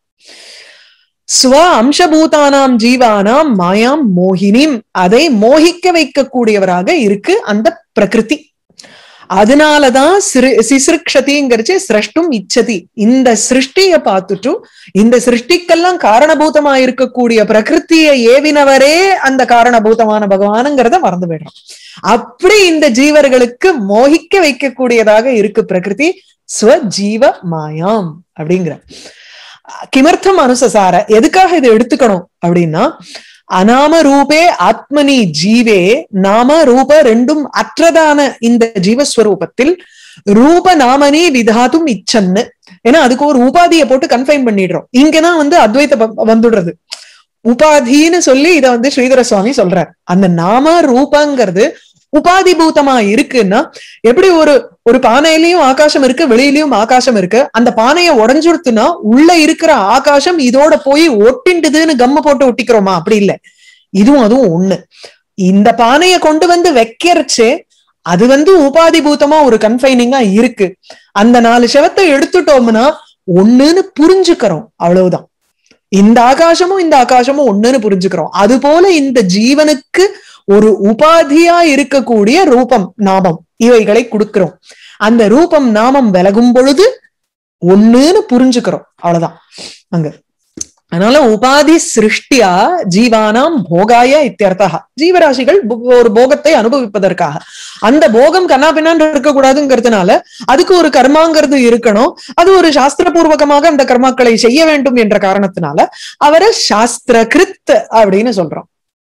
ஸ்வ அம்சபூதானாம் ஜீவானாம் மாயாம் மோகினிம் அதை மோகிக்க வைக்கக்கூடியவராக இருக்கு அந்த பிரகிருதி அதனாலதான் சிறு சிசிருக்ஷதிங்கிறச்சு சிரஷ்டும் இச்சதி இந்த சிருஷ்டிய பார்த்துட்டு இந்த சிருஷ்டிக்கெல்லாம் காரணபூதமா இருக்கக்கூடிய பிரகிருத்தியை ஏவினவரே அந்த காரணபூதமான பகவானுங்கிறத மறந்து போயிடுறோம் அப்படி இந்த ஜீவர்களுக்கு மோகிக்க வைக்கக்கூடியதாக இருக்கு பிரகிருதி ஸ்வஜீவ மாயாம் அப்படிங்கிற கிமர்த்தம் அனுசசார எதுக்காக இதை எடுத்துக்கணும் அப்படின்னா அநாம ரூபே ஆத்மனி ஜீவே நாம ரூப ரெண்டும் அற்றதான இந்த ஜீவஸ்வரூபத்தில் ரூப நாமனி விதாதும் இச்சன்னு ஏன்னா அதுக்கு ஒரு உபாதியை போட்டு கன்ஃபைன் பண்ணிடுறோம் இங்கதான் வந்து அத்வைத ப- வந்துடுறது உபாதின்னு சொல்லி இத வந்து ஸ்ரீதர சுவாமி சொல்றார் அந்த நாம ரூபங்கிறது உபாதி பூதமா இருக்குன்னா எப்படி ஒரு ஒரு பானையிலயும் ஆகாசம் இருக்கு வெளியிலயும் ஆகாசம் இருக்கு அந்த பானையை உடஞ்சுடுத்துனா உள்ள இருக்கிற ஆகாசம் இதோட போய் ஒட்டிண்டுதுன்னு கம்ம போட்டு ஒட்டிக்கிறோமா அப்படி இல்ல இதுவும் அதுவும் ஒண்ணு இந்த பானையை கொண்டு வந்து வைக்கிறச்சே அது வந்து உபாதி பூதமா ஒரு கன்ஃபைனிங்கா இருக்கு அந்த நாலு செவத்தை எடுத்துட்டோம்னா ஒண்ணுன்னு புரிஞ்சுக்கிறோம் அவ்வளவுதான் இந்த ஆகாசமும் இந்த ஆகாசமும் ஒண்ணுன்னு புரிஞ்சுக்கிறோம் அது போல இந்த ஜீவனுக்கு ஒரு உபாதியா இருக்கக்கூடிய ரூபம் நாமம் இவைகளை கொடுக்கிறோம் அந்த ரூபம் நாமம் விலகும் பொழுது ஒண்ணுன்னு புரிஞ்சுக்கிறோம் அவ்வளவுதான் அங்க அதனால உபாதி சிருஷ்டியா ஜீவானாம் போகாய இத்தியர்த்தா ஜீவராசிகள் போ- ஒரு போகத்தை அனுபவிப்பதற்காக அந்த போகம் கண்ணாபின்னான் இருக்கக்கூடாதுங்கிறதுனால அதுக்கு ஒரு கர்மாங்கிறது இருக்கணும் அது ஒரு சாஸ்திரபூர்வகமாக அந்த கர்மாக்களை செய்ய வேண்டும் என்ற காரணத்தினால அவரை சாஸ்திர கிருத் அப்படின்னு சொல்றோம்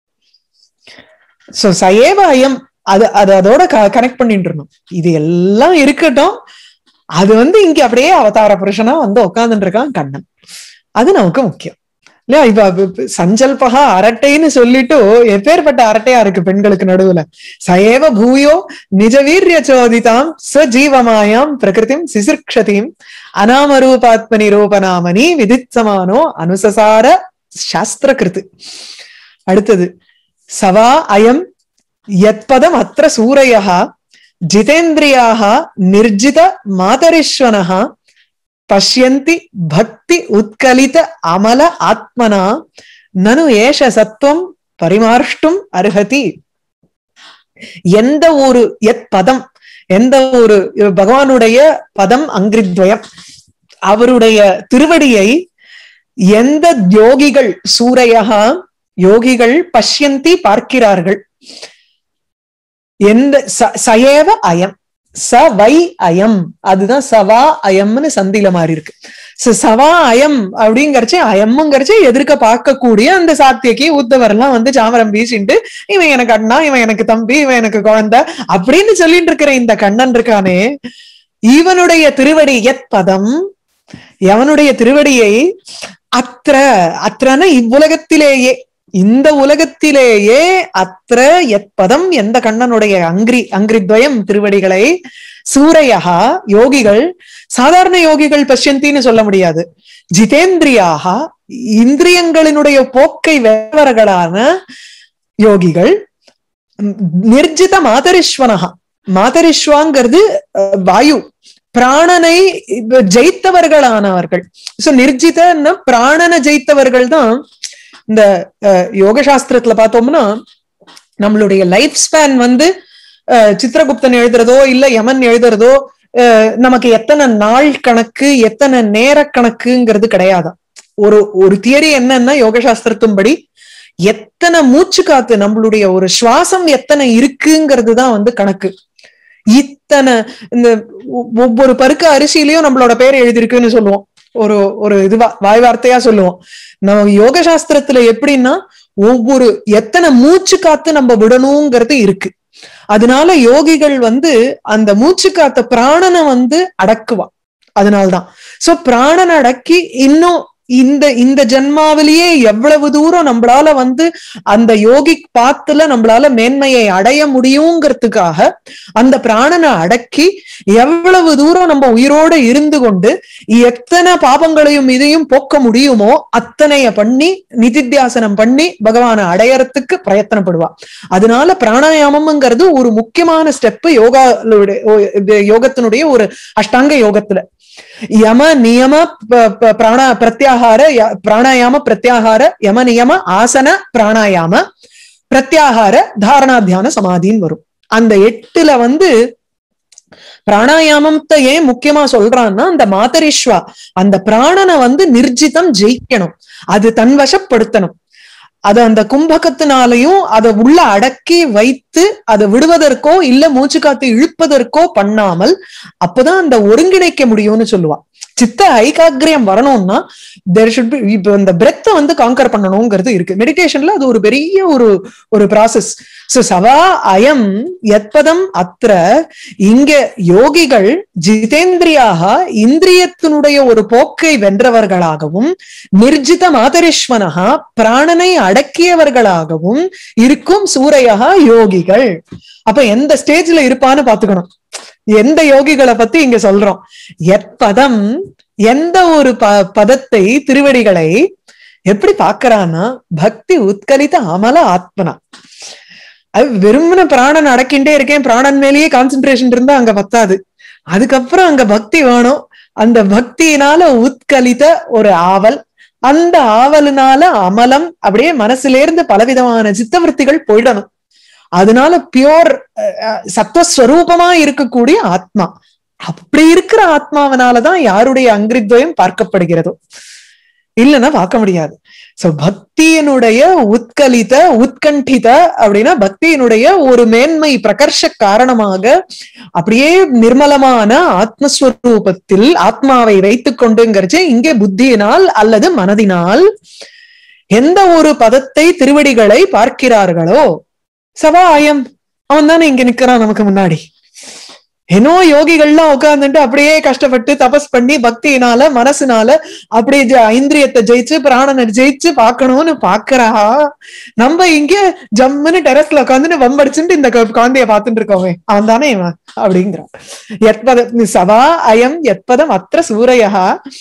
சோ சயேவ அயம் அது அது அதோட கனெக்ட் பண்ணிட்டு இருந்தோம் இது எல்லாம் இருக்கட்டும் அது வந்து இங்க அப்படியே அவதார புருஷனா வந்து உட்கார்ந்துட்டு இருக்கான் கண்ணன் அது நமக்கு முக்கியம் இல்லையா இப்ப இப்ப சஞ்சல்பகா அரட்டைன்னு சொல்லிட்டு எப்பேற்பட்ட அரட்டையா இருக்கு பெண்களுக்கு நடுவுல சயேவ பூயோ நிஜவீரிய சோதிதாம் சஜீவமாயாம் பிரகிருதிம் சிசிர்க்ஷதிம் அநாமரூபாத்மனி ரூபநாமனி விதித்சமானோ அனுசசார சாஸ்திர கிருத்து அடுத்தது சவா அயம் யத்பதம் அத்திர சூரையா ஜிதேந்திரியாக நிர்ஜித மாதரிஸ்வனः பஷ்யந்தி பக்தி உத்கலித அமல ஆத்மனா நனு ஏஷ சத்துவம் பரிமார்ஷ்டும் அருகதி எந்த ஒரு எத் பதம் எந்த ஒரு பகவானுடைய பதம் அங்கிரித்வயம் அவருடைய திருவடியை எந்த யோகிகள் சூரையா யோகிகள் பஷ்யந்தி பார்க்கிறார்கள் எந்த ச- சயேவ அயம் ச வை அயம் அதுதான் சவா அயம்னு சந்தில மாறி இருக்கு So, சவா அயம் அப்படிங்கறச்சு அயம்ங்கிறச்சு எதிர்க்க பார்க்கக்கூடிய அந்த சாத்தியக்கு உத்தவர் எல்லாம் வந்து சாமரம் வீசிட்டு இவன் எனக்கு அண்ணா இவன் எனக்கு தம்பி இவன் எனக்கு குழந்தை அப்படின்னு சொல்லிட்டு இருக்கிற இந்த கண்ணன் இருக்கானே இவனுடைய திருவடி எத் பதம் எவனுடைய திருவடியை அத்திர அத்திரன இவ்வுலகத்திலேயே இந்த உலகத்திலேயே அத்திர எத்பதம் எந்த கண்ணனுடைய அங்கிரி அங்கிரித்வயம் திருவடிகளை சூரையா யோகிகள் சாதாரண யோகிகள் பஷ்யந்தின்னு சொல்ல முடியாது ஜிதேந்திரியாக இந்திரியங்களினுடைய போக்கை வேறவர்களான யோகிகள் ம், நிர்ஜித மாதரிஸ்வனகா மாதரிஸ்வாங்கிறது அஹ், வாயு பிராணனை இப்ப ஜெயித்தவர்களானவர்கள் சோ நிர்ஜிதன்னா பிராணனை ஜெயித்தவர்கள் தான் இந்த அஹ், யோக சாஸ்திரத்துல பார்த்தோம்னா நம்மளுடைய லைஃப் ஸ்பேன் வந்து அஹ், சித்திரகுப்தன் எழுதுறதோ இல்ல யமன் எழுதுறதோ அஹ், நமக்கு எத்தனை நாள் கணக்கு எத்தனை நேர கணக்குங்கிறது கிடையாதாம் ஒரு ஒரு தியரி என்னன்னா யோக சாஸ்திரத்தின்படி எத்தனை மூச்சு காத்து நம்மளுடைய ஒரு சுவாசம் எத்தனை இருக்குங்கிறது தான் வந்து கணக்கு இத்தனை இந்த ஒ- ஒவ்வொரு பருக்க அரிசியிலயும் நம்மளோட பேர் எழுதியிருக்குன்னு சொல்லுவோம் ஒரு ஒரு இதுவா வாய் வார்த்தையா சொல்லுவோம் நம்ம யோக சாஸ்திரத்துல எப்படின்னா ஒவ்வொரு எத்தனை மூச்சு காத்து நம்ம விடணுங்கிறது இருக்கு அதனால யோகிகள் வந்து அந்த மூச்சு காத்த பிராணனை வந்து அடக்குவா அதனால்தான் சோ பிராணனை அடக்கி இன்னும் இந்த இந்த ஜென்மாவிலேயே எவ்வளவு தூரம் நம்மளால வந்து அந்த யோகி பாத்துல நம்மளால மேன்மையை அடைய முடியுங்கிறதுக்காக அந்த பிராணனை அடக்கி எவ்வளவு தூரம் நம்ம உயிரோட இருந்து கொண்டு எத்தனை பாபங்களையும் இதையும் போக்க முடியுமோ அத்தனைய பண்ணி நிதித்தியாசனம் பண்ணி பகவானை அடையறதுக்கு பிரயத்தனப்படுவா அதனால பிராணாயாமம்ங்கிறது ஒரு முக்கியமான ஸ்டெப் யோகா யோகத்தினுடைய ஒரு அஷ்டாங்க யோகத்துல யம நியம ப- ப- பிராண பிரத்யாகார ய- பிராணாயாம பிரத்யாகார யம நியம ஆசன பிராணாயாம பிரத்யாகார தாரணா தியான சமாதின்னு வரும் அந்த எட்டுல வந்து பிராணாயாமத்தை ஏன் முக்கியமா சொல்றான்னா அந்த மாதரிஸ்வா அந்த பிராணனை வந்து நிர்ஜிதம் ஜெயிக்கணும் அது தன்வசப்படுத்தணும் அது அந்த கும்பகத்தினாலையும் அதை உள்ள அடக்கி வைத்து அதை விடுவதற்கோ இல்ல மூச்சு காத்து இழுப்பதற்கோ பண்ணாமல் அப்பதான் அந்த ஒருங்கிணைக்க முடியும்னு சொல்லுவா சித்த ஐகாக்கிரியம் வரணும்னா தேர் ஷுட் பி இப்போ இந்த பிரெத்தை வந்து காங்கர் பண்ணணுங்கிறது இருக்கு மெடிடேஷன்ல அது ஒரு பெரிய ஒரு ஒரு ப்ராசஸ் சோ சவா அயம் எத்பதம் அத்திர இங்க யோகிகள் ஜிதேந்திரியாக இந்திரியத்தினுடைய ஒரு போக்கை வென்றவர்களாகவும் நிர்ஜித மாதரிஸ்வனகா பிராணனை அடக்கியவர்களாகவும் இருக்கும் சூரையா யோகிகள் அப்ப எந்த ஸ்டேஜ்ல இருப்பான்னு பாத்துக்கணும் எந்த யோகிகளை பத்தி இங்க சொல்றோம் எப்பதம் எந்த ஒரு ப பதத்தை திருவடிகளை எப்படி பாக்குறான்னா பக்தி உத்கலித அமல ஆத்மனா அது வெறுமன பிராணன் அடக்கிண்டே இருக்கேன் பிராணன் மேலேயே கான்சென்ட்ரேஷன் இருந்தா அங்க பத்தாது அதுக்கப்புறம் அங்க பக்தி வேணும் அந்த பக்தியினால உத்கலித ஒரு ஆவல் அந்த ஆவலினால அமலம் அப்படியே மனசுல இருந்து பலவிதமான சித்தவருத்திகள் போயிடணும் அதனால பியோர் சத்வஸ்வரூபமா இருக்கக்கூடிய ஆத்மா அப்படி இருக்கிற ஆத்மாவனாலதான் யாருடைய அங்கிரித்வயம் பார்க்கப்படுகிறதோ இல்லைன்னா பார்க்க முடியாது சோ பக்தியினுடைய உத்கலித உத்கண்டித அப்படின்னா பக்தியினுடைய ஒரு மேன்மை பிரகர்ஷ காரணமாக அப்படியே நிர்மலமான ஆத்மஸ்வரூபத்தில் ஆத்மாவை வைத்துக் கொண்டுங்கிறச்சு இங்கே புத்தியினால் அல்லது மனதினால் எந்த ஒரு பதத்தை திருவடிகளை பார்க்கிறார்களோ சவா அயம் அவன் தானே இங்க நிக்கிறான் நமக்கு முன்னாடி என்னோ யோகிகள்லாம் உட்கார்ந்துட்டு அப்படியே கஷ்டப்பட்டு தபஸ் பண்ணி பக்தியினால மனசுனால அப்படியே ஜ- இந்திரியத்தை ஜெயிச்சு பிராணனை ஜெயிச்சு பார்க்கணும்னு பாக்குறா நம்ம இங்க ஜம்முன்னு டெரஸ்ல உட்காந்துட்டு வம்படிச்சுட்டு இந்த கு- குழந்தைய பார்த்துட்டு இருக்கோமே அவன் தானே இவன் அப்படிங்கிறான் எத்பத சவா அயம் எத்பதம் அத்திர சூரையா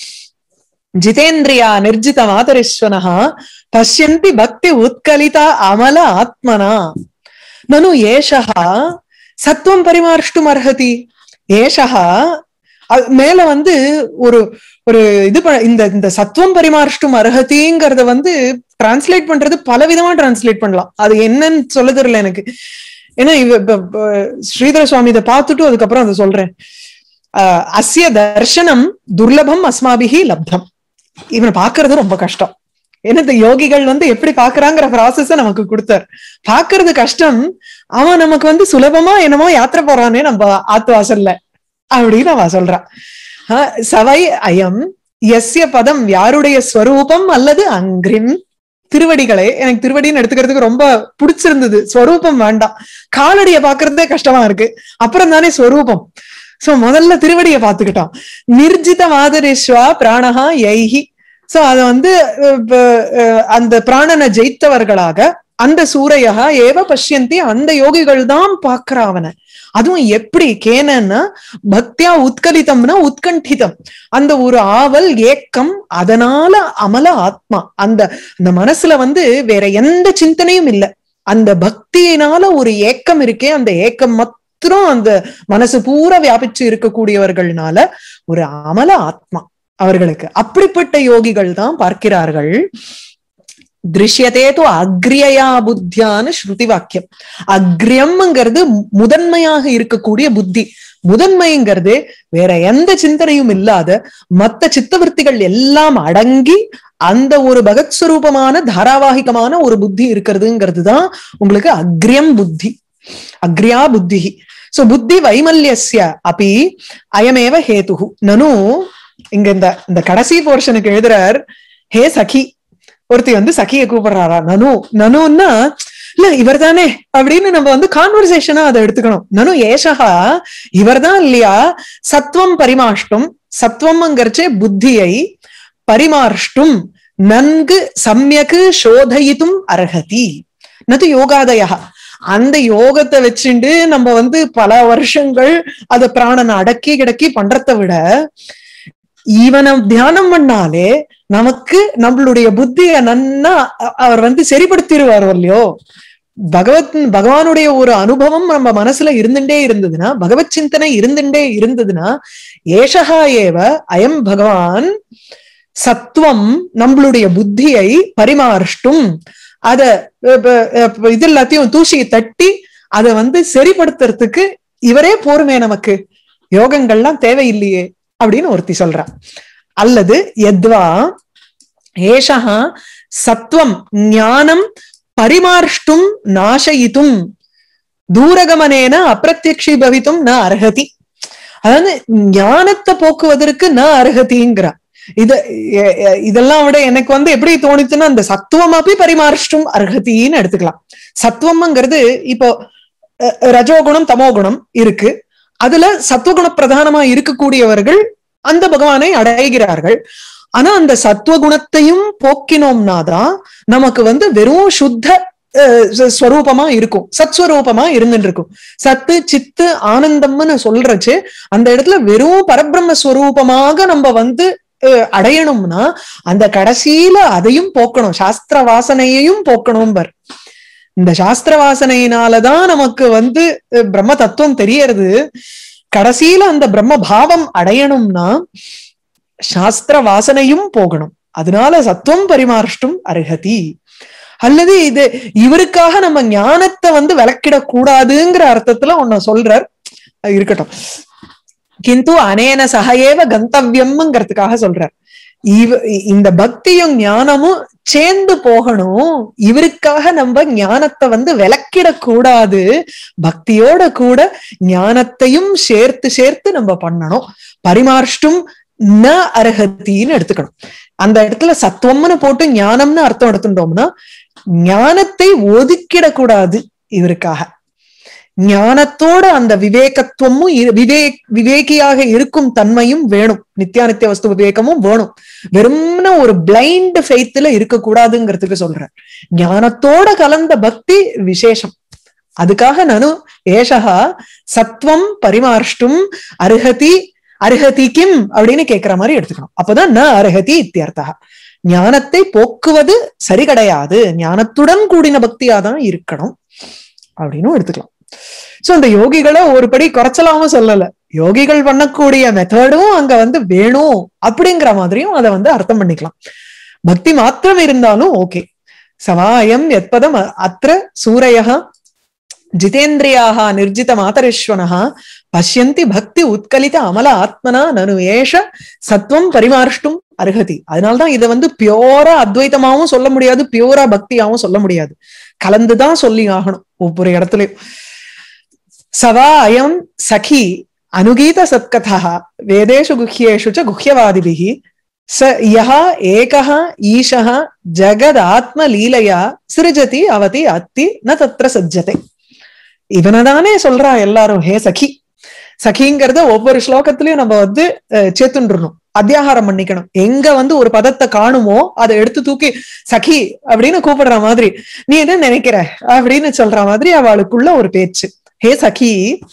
ஜிதேந்திரியா நிர்ஜித மாதரிஸ்வனः பஷ்யந்தி பக்தி உத்கலிதா அமல ஆத்மனா நனு ஏஷः சத்துவம் பரிமார்ஷ்டும் அர்ஹதி ஏஷः அது மேல வந்து ஒரு ஒரு இது ப- இந்த இந்த சத்துவம் பரிமார்ஷ்டும் அர்ஹதிங்கிறத வந்து டிரான்ஸ்லேட் பண்றது பல விதமா டிரான்ஸ்லேட் பண்ணலாம் அது என்னன்னு சொல்ல தெரியல எனக்கு ஏன்னா இவ இப்ப- இப்ப ஸ்ரீதர சுவாமி இதை பார்த்துட்டு அதுக்கப்புறம் அதை சொல்றேன் அஹ் அஸ்ய தர்ஷனம் துர்லபம் அஸ்மாபிஹி லப்தம் இவனை பாக்குறது ரொம்ப கஷ்டம் ஏன்னா இந்த யோகிகள் வந்து எப்படி பாக்குறாங்கிற ப்ராசஸ நமக்கு கொடுத்தார் பாக்குறது கஷ்டம் அவன் நமக்கு வந்து சுலபமா என்னமோ யாத்திரை போறானே நம்ம ஆத்வாசல்ல அப்படின்னு அவ சொல்றா ஆஹ் சவை அயம் எஸ்ய பதம் யாருடைய ஸ்வரூபம் அல்லது அங்கிரிம் திருவடிகளே எனக்கு திருவடின்னு எடுத்துக்கிறதுக்கு ரொம்ப பிடிச்சிருந்தது ஸ்வரூபம் வேண்டாம் காலடியை பாக்குறதே கஷ்டமா இருக்கு அப்புறம் தானே ஸ்வரூபம் சோ முதல்ல திருவடியை பார்த்துக்கிட்டோம் நிர்ஜித மாதரேஸ்வா பிராணஹா யைஹி சோ அத வந்து அஹ், ப- அஹ், அந்த பிராணனை ஜெயித்தவர்களாக அந்த சூரையா ஏவ பஷ்யந்தி அந்த யோகிகள் தான் பாக்குறா அவனை அதுவும் எப்படி கேனன்னா பக்தியா உத்கலிதம்னா உத்கண்டிதம் அந்த ஒரு ஆவல் ஏக்கம் அதனால அமல ஆத்மா அந்த அந்த மனசுல வந்து வேற எந்த சிந்தனையும் இல்லை அந்த பக்தியினால ஒரு ஏக்கம் இருக்கே அந்த ஏக்கம் மாத்திரம் அந்த மனசு பூரா வியாபிச்சு இருக்கக்கூடியவர்கள்னால ஒரு அமல ஆத்மா அவர்களுக்கு அப்படிப்பட்ட யோகிகள் தான் பார்க்கிறார்கள் திருஷ்யத்தே தோ அக்ரியயா புத்தியான ஸ்ருதி வாக்கியம் அக்ரியம்ங்கிறது முதன்மையாக இருக்கக்கூடிய புத்தி முதன்மைங்கிறது வேற எந்த சிந்தனையும் இல்லாத மத்த சித்தவருத்திகள் எல்லாம் அடங்கி அந்த ஒரு பகத் ஸ்வரூபமான தாராவாகிகமான ஒரு புத்தி இருக்கிறதுங்கிறது தான் உங்களுக்கு அக்ரியம் புத்தி அக்ரியா புத்தி சோ புத்தி வைமல்யஸ்ய அப்படி அயமேவ ஹேதுகு நனு இங்க இந்த இந்த கடைசி போர்ஷனுக்கு எழுதுறார் ஹே சகி ஒருத்தி வந்து சகிய கூப்பிடுறாரா நனு நனுன்னா இல்ல இவர் தானே அப்படின்னு நம்ம வந்து கான்வர்சேஷனா அதை எடுத்துக்கணும் நனு ஏஷகா இவர்தான் இல்லையா சத்வம் பரிமாஷ்டும் சத்வம்ங்கிறச்சே புத்தியை பரிமார்ஷ்டும் நன்கு சமயக்கு சோதயித்தும் அர்ஹதி நது யோகாதயா அந்த யோகத்தை வச்சுண்டு நம்ம வந்து பல வருஷங்கள் அத பிராணனை அடக்கி கிடக்கி பண்றதை விட இவனை தியானம் பண்ணாலே நமக்கு நம்மளுடைய புத்திய நன்னா அ- அவர் வந்து சரிப்படுத்திடுவார் இல்லையோ பகவத் பகவானுடைய ஒரு அனுபவம் நம்ம மனசுல இருந்துட்டே இருந்ததுன்னா பகவத் சிந்தனை இருந்துட்டே இருந்ததுன்னா ஏஷகா ஏவ அயம் பகவான் சத்துவம் நம்மளுடைய புத்தியை பரிமார்ஷ்டும் அத இப்ப, இப்ப, இது எல்லாத்தையும் தூசியை தட்டி அதை வந்து சரிப்படுத்துறதுக்கு இவரே போருமே நமக்கு யோகங்கள்லாம் தேவையில்லையே அப்படின்னு ஒருத்தி சொல்றா அல்லது எத்வா ஏஷா சத்வம் ஞானம் பரிமார்ஷ்டும் நாசயித்தும் தூரகமனேன அப்பிரத்யக்ஷி பவித்தும் ந அர்ஹதி அதாவது ஞானத்தை போக்குவதற்கு ந அர்ஹதிங்கிறா இது எ- எ- இதெல்லாம் விட எனக்கு வந்து எப்படி தோணுச்சுன்னா அந்த சத்துவமாப்பி பரிமார்ஷ்டும் அர்ஹதின்னு எடுத்துக்கலாம் சத்துவம்ங்கிறது இப்போ அஹ், ரஜோகுணம் தமோகுணம் இருக்கு அதுல சத்துவகுண பிரதானமா இருக்கக்கூடியவர்கள் அந்த பகவானை அடைகிறார்கள் ஆனா அந்த சத்துவகுணத்தையும் போக்கினோம்னா தான் நமக்கு வந்து வெறும் சுத்த அஹ், ஸ்வ- ஸ்வரூபமா இருக்கும் சத்ஸ்வரூபமா இருந்துட்டு இருக்கும் சத்து சித்து ஆனந்தம்னு சொல்றச்சு அந்த இடத்துல வெறும் பரபிரம்ம ஸ்வரூபமாக நம்ம வந்து அஹ், அடையணும்னா அந்த கடைசியில அதையும் போக்கணும் சாஸ்திர வாசனையையும் போக்கணும் பர் இந்த சாஸ்திர வாசனையினாலதான் நமக்கு வந்து அஹ், பிரம்ம தத்துவம் தெரியறது கடைசியில அந்த பிரம்ம பாவம் அடையணும்னா சாஸ்திர வாசனையும் போகணும் அதனால சத்துவம் பரிமார்ஷ்டும் அருகதி அல்லது இது இவருக்காக நம்ம ஞானத்தை வந்து விளக்கிடக் கூடாதுங்கிற அர்த்தத்துல ஒன்ன சொல்றார் அது இருக்கட்டும் கிந்து அனேன சகையேவ கந்தவியம்ங்கிறதுக்காக சொல்றார் இவ இந்த பக்தியும் ஞானமும் சேர்ந்து போகணும் இவருக்காக நம்ம ஞானத்தை வந்து விளக்கிடக் கூடாது பக்தியோட கூட ஞானத்தையும் சேர்த்து சேர்த்து நம்ம பண்ணணும் பரிமார்ஷ்டும் ந அர்ஹத்தின்னு எடுத்துக்கணும் அந்த இடத்துல சத்துவம்னு போட்டு ஞானம்னு அர்த்தம் எடுத்துட்டோம்னா ஞானத்தை ஒதுக்கிடக்கூடாது இவருக்காக ஞானத்தோட அந்த விவேகத்துவமும் இரு- விவேக் விவேகியாக இருக்கும் தன்மையும் வேணும் நித்யானித்திய வஸ்து விவேகமும் வேணும் வெறும்ன ஒரு பிளைண்ட் ஃபெய்த்ல இருக்கக்கூடாதுங்கிறதுக்கு சொல்றேன் ஞானத்தோட கலந்த பக்தி விசேஷம் அதுக்காக நானு ஏஷகா சத்வம் பரிமார்ஷ்டும் அருகதி அருகதி கிம் அப்படின்னு கேட்கிற மாதிரி எடுத்துக்கணும் அப்பதான் ந அருகதி இத்தியர்த்தா ஞானத்தை போக்குவது சரி கிடையாது ஞானத்துடன் கூடின பக்தியா தான் இருக்கணும் அப்படின்னு எடுத்துக்கலாம் சோ அந்த யோகிகளை ஒரு படி குறைச்சலாம சொல்லல யோகிகள் பண்ணக்கூடிய மெத்தடும் அங்க வந்து வேணும் அப்படிங்கிற மாதிரியும் அதை வந்து அர்த்தம் பண்ணிக்கலாம் பக்தி மாத்திரம் இருந்தாலும் ஓகே சவாயம் எத்பதம் அ- அத்திர சூரையः ஜிதேந்திரியாக நிர்ஜித மாதரேஸ்வனः பஷ்யந்தி பக்தி உத்கலித அமல ஆத்மனா நனு ஏஷ சத்வம் பரிமார்ஷ்டும் அருகதி அதனால்தான் இதை வந்து பியோரா அத்வைத்தமாவும் சொல்ல முடியாது பியோரா பக்தியாவும் சொல்ல முடியாது கலந்துதான் சொல்லி ஆகணும் ஒவ்வொரு இடத்துலயும் சவா அயம் சகி அனுகீத சத்கதா வேதேஷு குஹ்யேஷு ச குஹ்யவாதிபிः ச யः ஏகः ஈஷः ஜகதாத்ம லீலையா சிருஜதி அவதி அத்தி ந தத்ர சஜ்ஜதே இவனதானே சொல்றா எல்லாரும் ஹே சகி சகிங்கிறத ஒவ்வொரு ஸ்லோகத்திலயும் நம்ம வந்து அஹ், சேர்த்துன்றணும் அத்தியாகாரம் பண்ணிக்கணும் எங்க வந்து ஒரு பதத்தை காணுமோ அதை எடுத்து தூக்கி சகி அப்படின்னு கூப்பிடுற மாதிரி நீ என்ன நினைக்கிற அப்படின்னு சொல்ற மாதிரி அவளுக்குள்ள ஒரு பேச்சு ஹே சகி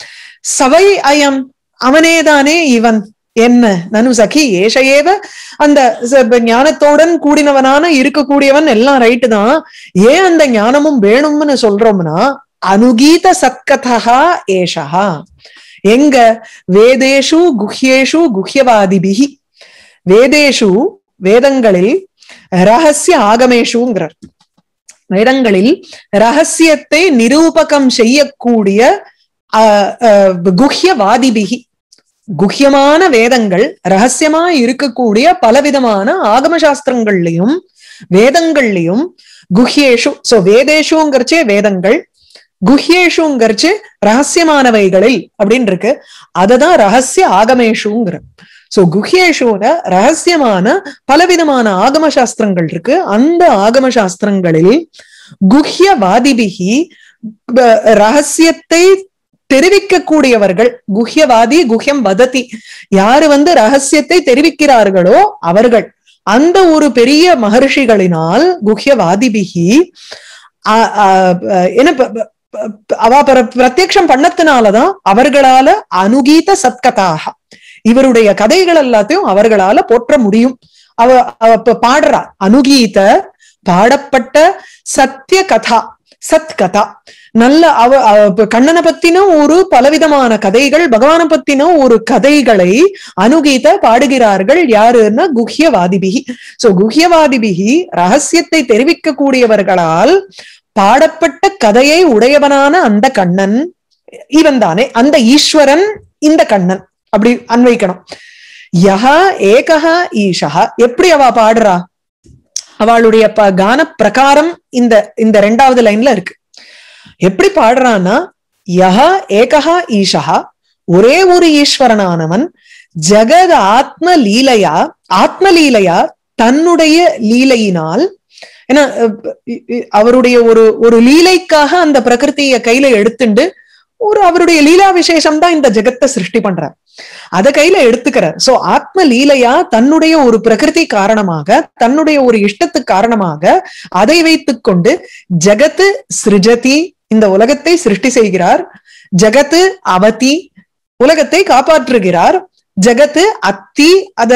சவை அயம் அவனேதானே இவன் என்ன நனு சகி ஏஷ ஏவ அந்த ச- ஞானத்தோடன் கூடினவனான இருக்கக்கூடியவன் எல்லாம் ரைட்டு தான் ஏன் அந்த ஞானமும் வேணும்னு சொல்றோம்னா அனுகீத சத்கதா ஏஷா எங்க வேதேஷு குஹ்யேஷு குஹ்யவாதிபிகி வேதேஷு வேதங்களில் ரகசிய ஆகமேஷுங்கிறார் வேதங்களில் ரகசியத்தை நிரூபகம் செய்யக்கூடிய அஹ், அஹ், குஹ்யவாதிபிகி குஹ்யமான வேதங்கள் ரகசியமா இருக்கக்கூடிய பலவிதமான ஆகம சாஸ்திரங்கள்லயும் வேதங்கள்லயும் குஹ்யேஷு சோ வேதேஷுங்கிறச்சே வேதங்கள் குஹ்யேஷுங்கிறச்சு ரகசியமானவைகளில் அப்படின்னு இருக்கு அததான் ரகசிய ஆகமேஷுங்கிற சோ குஹ்யேஷுல ரகசியமான பலவிதமான ஆகம சாஸ்திரங்கள் இருக்கு அந்த ஆகம சாஸ்திரங்களில் குஹ்யவாதிபிகி ப- ரகசியத்தை தெரிவிக்கக்கூடியவர்கள் குஹ்யவாதி குஹ்யம் வததி யாரு வந்து ரகசியத்தை தெரிவிக்கிறார்களோ அவர்கள் அந்த ஒரு பெரிய மகர்ஷிகளினால் குஹ்யவாதிபிகி அ- அ- அ- என்ன ப- ப- ப- அவ பிர- பிரத்யக்ஷம் பண்ணத்தினாலதான் அவர்களால அனுகீத சத்கதாக இவருடைய கதைகள் எல்லாத்தையும் அவர்களால போற்ற முடியும் அவ அவ இப்ப பாடுறா அனுகீத பாடப்பட்ட சத்திய கதா சத் கதா நல்ல அவ அவ இப்ப கண்ணனை பத்தின ஒரு பலவிதமான கதைகள் பகவானை பத்தின ஒரு கதைகளை அனுகீத பாடுகிறார்கள் யாருன்னா குஹ்யவாதிபிகி சோ குஹ்யவாதிபிகி ரகசியத்தை தெரிவிக்க கூடியவர்களால் பாடப்பட்ட கதையை உடையவனான அந்த கண்ணன் இவன் தானே அந்த ஈஸ்வரன் இந்த கண்ணன் அப்படி அன்வைக்கணும் யஹா ஏகஹா ஈஷா எப்படி அவ பாடுறா அவளுடைய ப கான பிரகாரம் இந்த இந்த ரெண்டாவது லைன்ல இருக்கு எப்படி பாடுறான்னா யஹா ஏகஹா ஈஷா ஒரே ஒரு ஈஸ்வரனானவன் ஜெகத் ஆத்ம லீலையா ஆத்ம லீலையா தன்னுடைய லீலையினால் ஏன்னா அஹ், இ- இ- அவருடைய ஒரு ஒரு லீலைக்காக அந்த பிரகிருதிய கையில எடுத்துண்டு ஒரு அவருடைய லீலா விசேஷம் தான் இந்த ஜெகத்தை சிருஷ்டி பண்றார் அத கையில எடுத்துக்கிறார் சோ ஆத்ம லீலையா தன்னுடைய ஒரு பிரகிருதி காரணமாக தன்னுடைய ஒரு இஷ்டத்து காரணமாக அதை வைத்துக் கொண்டு ஜெகத்து சிருஜதி இந்த உலகத்தை சிருஷ்டி செய்கிறார் ஜெகத்து அவதி உலகத்தை காப்பாற்றுகிறார் ஜெகத்து அத்தி அத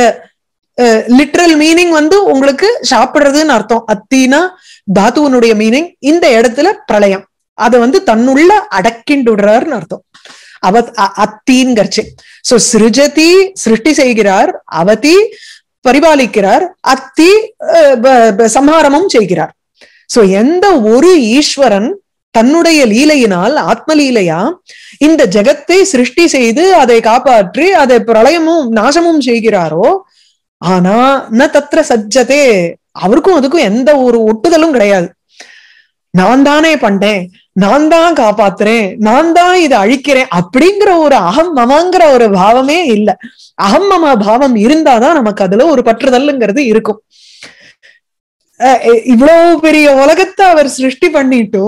லிட்ரல் மீனிங் வந்து உங்களுக்கு சாப்பிடுறதுன்னு அர்த்தம் அத்தினா தாத்துவனுடைய மீனிங் இந்த இடத்துல பிரளயம் அதை வந்து தன்னுள்ள அடக்கிண்டுடுறாருன்னு அர்த்தம் அவ அ- அத்தின்கர்ச்சு சோ சிருஜதி சிருஷ்டி செய்கிறார் அவதி பரிபாலிக்கிறார் அத்தி அஹ், ப- ப- சம்ஹாரமும் செய்கிறார் சோ எந்த ஒரு ஈஸ்வரன் தன்னுடைய லீலையினால் ஆத்ம லீலையா இந்த ஜெகத்தை சிருஷ்டி செய்து அதை காப்பாற்றி அதை பிரளயமும் நாசமும் செய்கிறாரோ ஆனா ந தத்ர சஜ்ஜதே அவருக்கும் அதுக்கும் எந்த ஒரு ஒட்டுதலும் கிடையாது நான் தானே பண்ணேன் நான் தான் காப்பாத்துறேன் நான் தான் இதை அழிக்கிறேன் அப்படிங்கிற ஒரு அகம் மமங்கிற ஒரு பாவமே இல்ல அகம் மம பாவம் இருந்தாதான் நமக்கு அதுல ஒரு பற்றுதல்ங்கிறது இருக்கும் அஹ் இ- இவ்வளவு பெரிய உலகத்தை அவர் சிருஷ்டி பண்ணிட்டு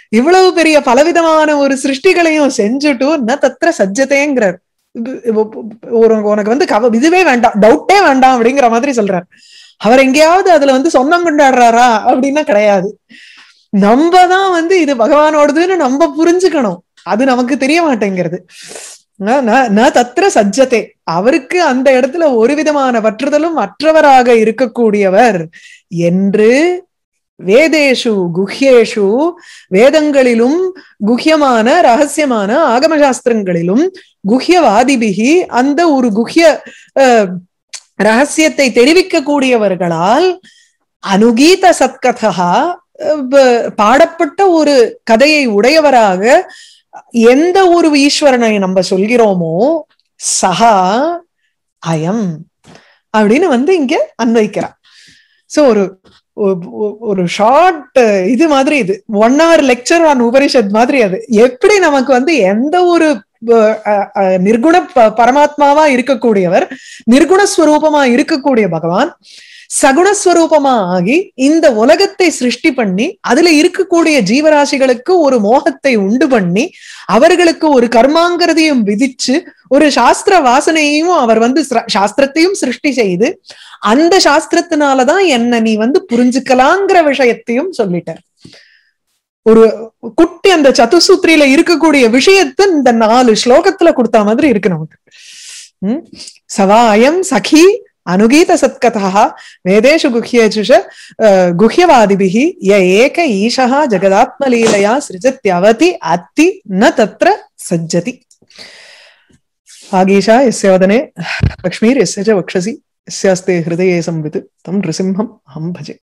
இவ்வளவு பெரிய பலவிதமான ஒரு சிருஷ்டிகளையும் செஞ்சுட்டு ந தத்திர சஜ்ஜதேங்கிறார் இது- இது- ஒரு உனக்கு வந்து கவ இதுவே வேண்டாம் டவுட்டே வேண்டாம் அப்படிங்கிற மாதிரி சொல்றார் அவர் எங்கேயாவது அதுல வந்து சொந்தம் கொண்டாடுறாரா அப்படின்னா கிடையாது நம்ம தான் வந்து இது பகவானோடதுன்னு நம்ம புரிஞ்சுக்கணும் அது நமக்கு தெரிய மாட்டேங்கிறது ந- ந- ந தத்திர சஜ்ஜதே அவருக்கு அந்த இடத்துல ஒரு விதமான பற்றுதலும் அற்றவராக இருக்கக்கூடியவர் என்று வேதேஷு குஹ்யேஷு வேதங்களிலும் குஹ்யமான ரகசியமான ஆகம சாஸ்திரங்களிலும் குஹ்யவாதிபிகி அந்த ஒரு குஹ்ய அஹ், ரகசியத்தை தெரிவிக்கக்கூடியவர்களால் அனுகீத சத்கதா அஹ், ப- பாடப்பட்ட ஒரு கதையை உடையவராக எந்த ஒரு ஈஸ்வரனை நம்ம சொல்கிறோமோ சஹா அயம் அப்படின்னு வந்து இங்க அன்வைக்கிறார் சோ ஒரு ஒ- ஒ- ஒரு ஷார்ட் இது மாதிரி இது one hour lecture on Upanishad மாதிரி அது எப்படி நமக்கு வந்து எந்த ஒரு அஹ், அஹ், அஹ், நிர்குண ப- பரமாத்மாவா இருக்கக்கூடியவர் நிர்குணஸ்வரூபமா இருக்கக்கூடிய பகவான் சகுணஸ்வரூபமா ஆகி இந்த உலகத்தை சிருஷ்டி பண்ணி அதுல இருக்கக்கூடிய ஜீவராசிகளுக்கு ஒரு மோகத்தை உண்டு பண்ணி அவர்களுக்கு ஒரு கர்மாங்கிறதையும் விதிச்சு ஒரு சாஸ்திர வாசனையையும் அவர் வந்து சிர- சாஸ்திரத்தையும் சிருஷ்டி செய்து அந்த சாஸ்திரத்தினாலதான் என்ன நீ வந்து புரிஞ்சுக்கலாங்கிற விஷயத்தையும் சொல்லிட்டார் ஒரு குட்டி அந்த சதுசூத்திரியில இருக்கக்கூடிய விஷயத்தை இந்த நாலு ஸ்லோகத்துல கொடுத்த மாதிரி இருக்கு நமக்கு உம் சவாயம் சகி அனுகீத சத்கதா வேதேஷு குஹ்யேச்சுஷ அஹ், குஹ்யவாதிபிஹி ய ஏக ஈஷா ஜெகதாத்மலீலையா சிருஜத்யவதி அத்தி ந தத்ர சஜ்ஜதி ஆகீஷா எஸ்ய வதனே லக்ஷ்மீர் எஸ்ய ச வக்ஷசி எஸ்யாஸ்தே ஹிருதயே संवित् तं नृसिंहम् अहं भजे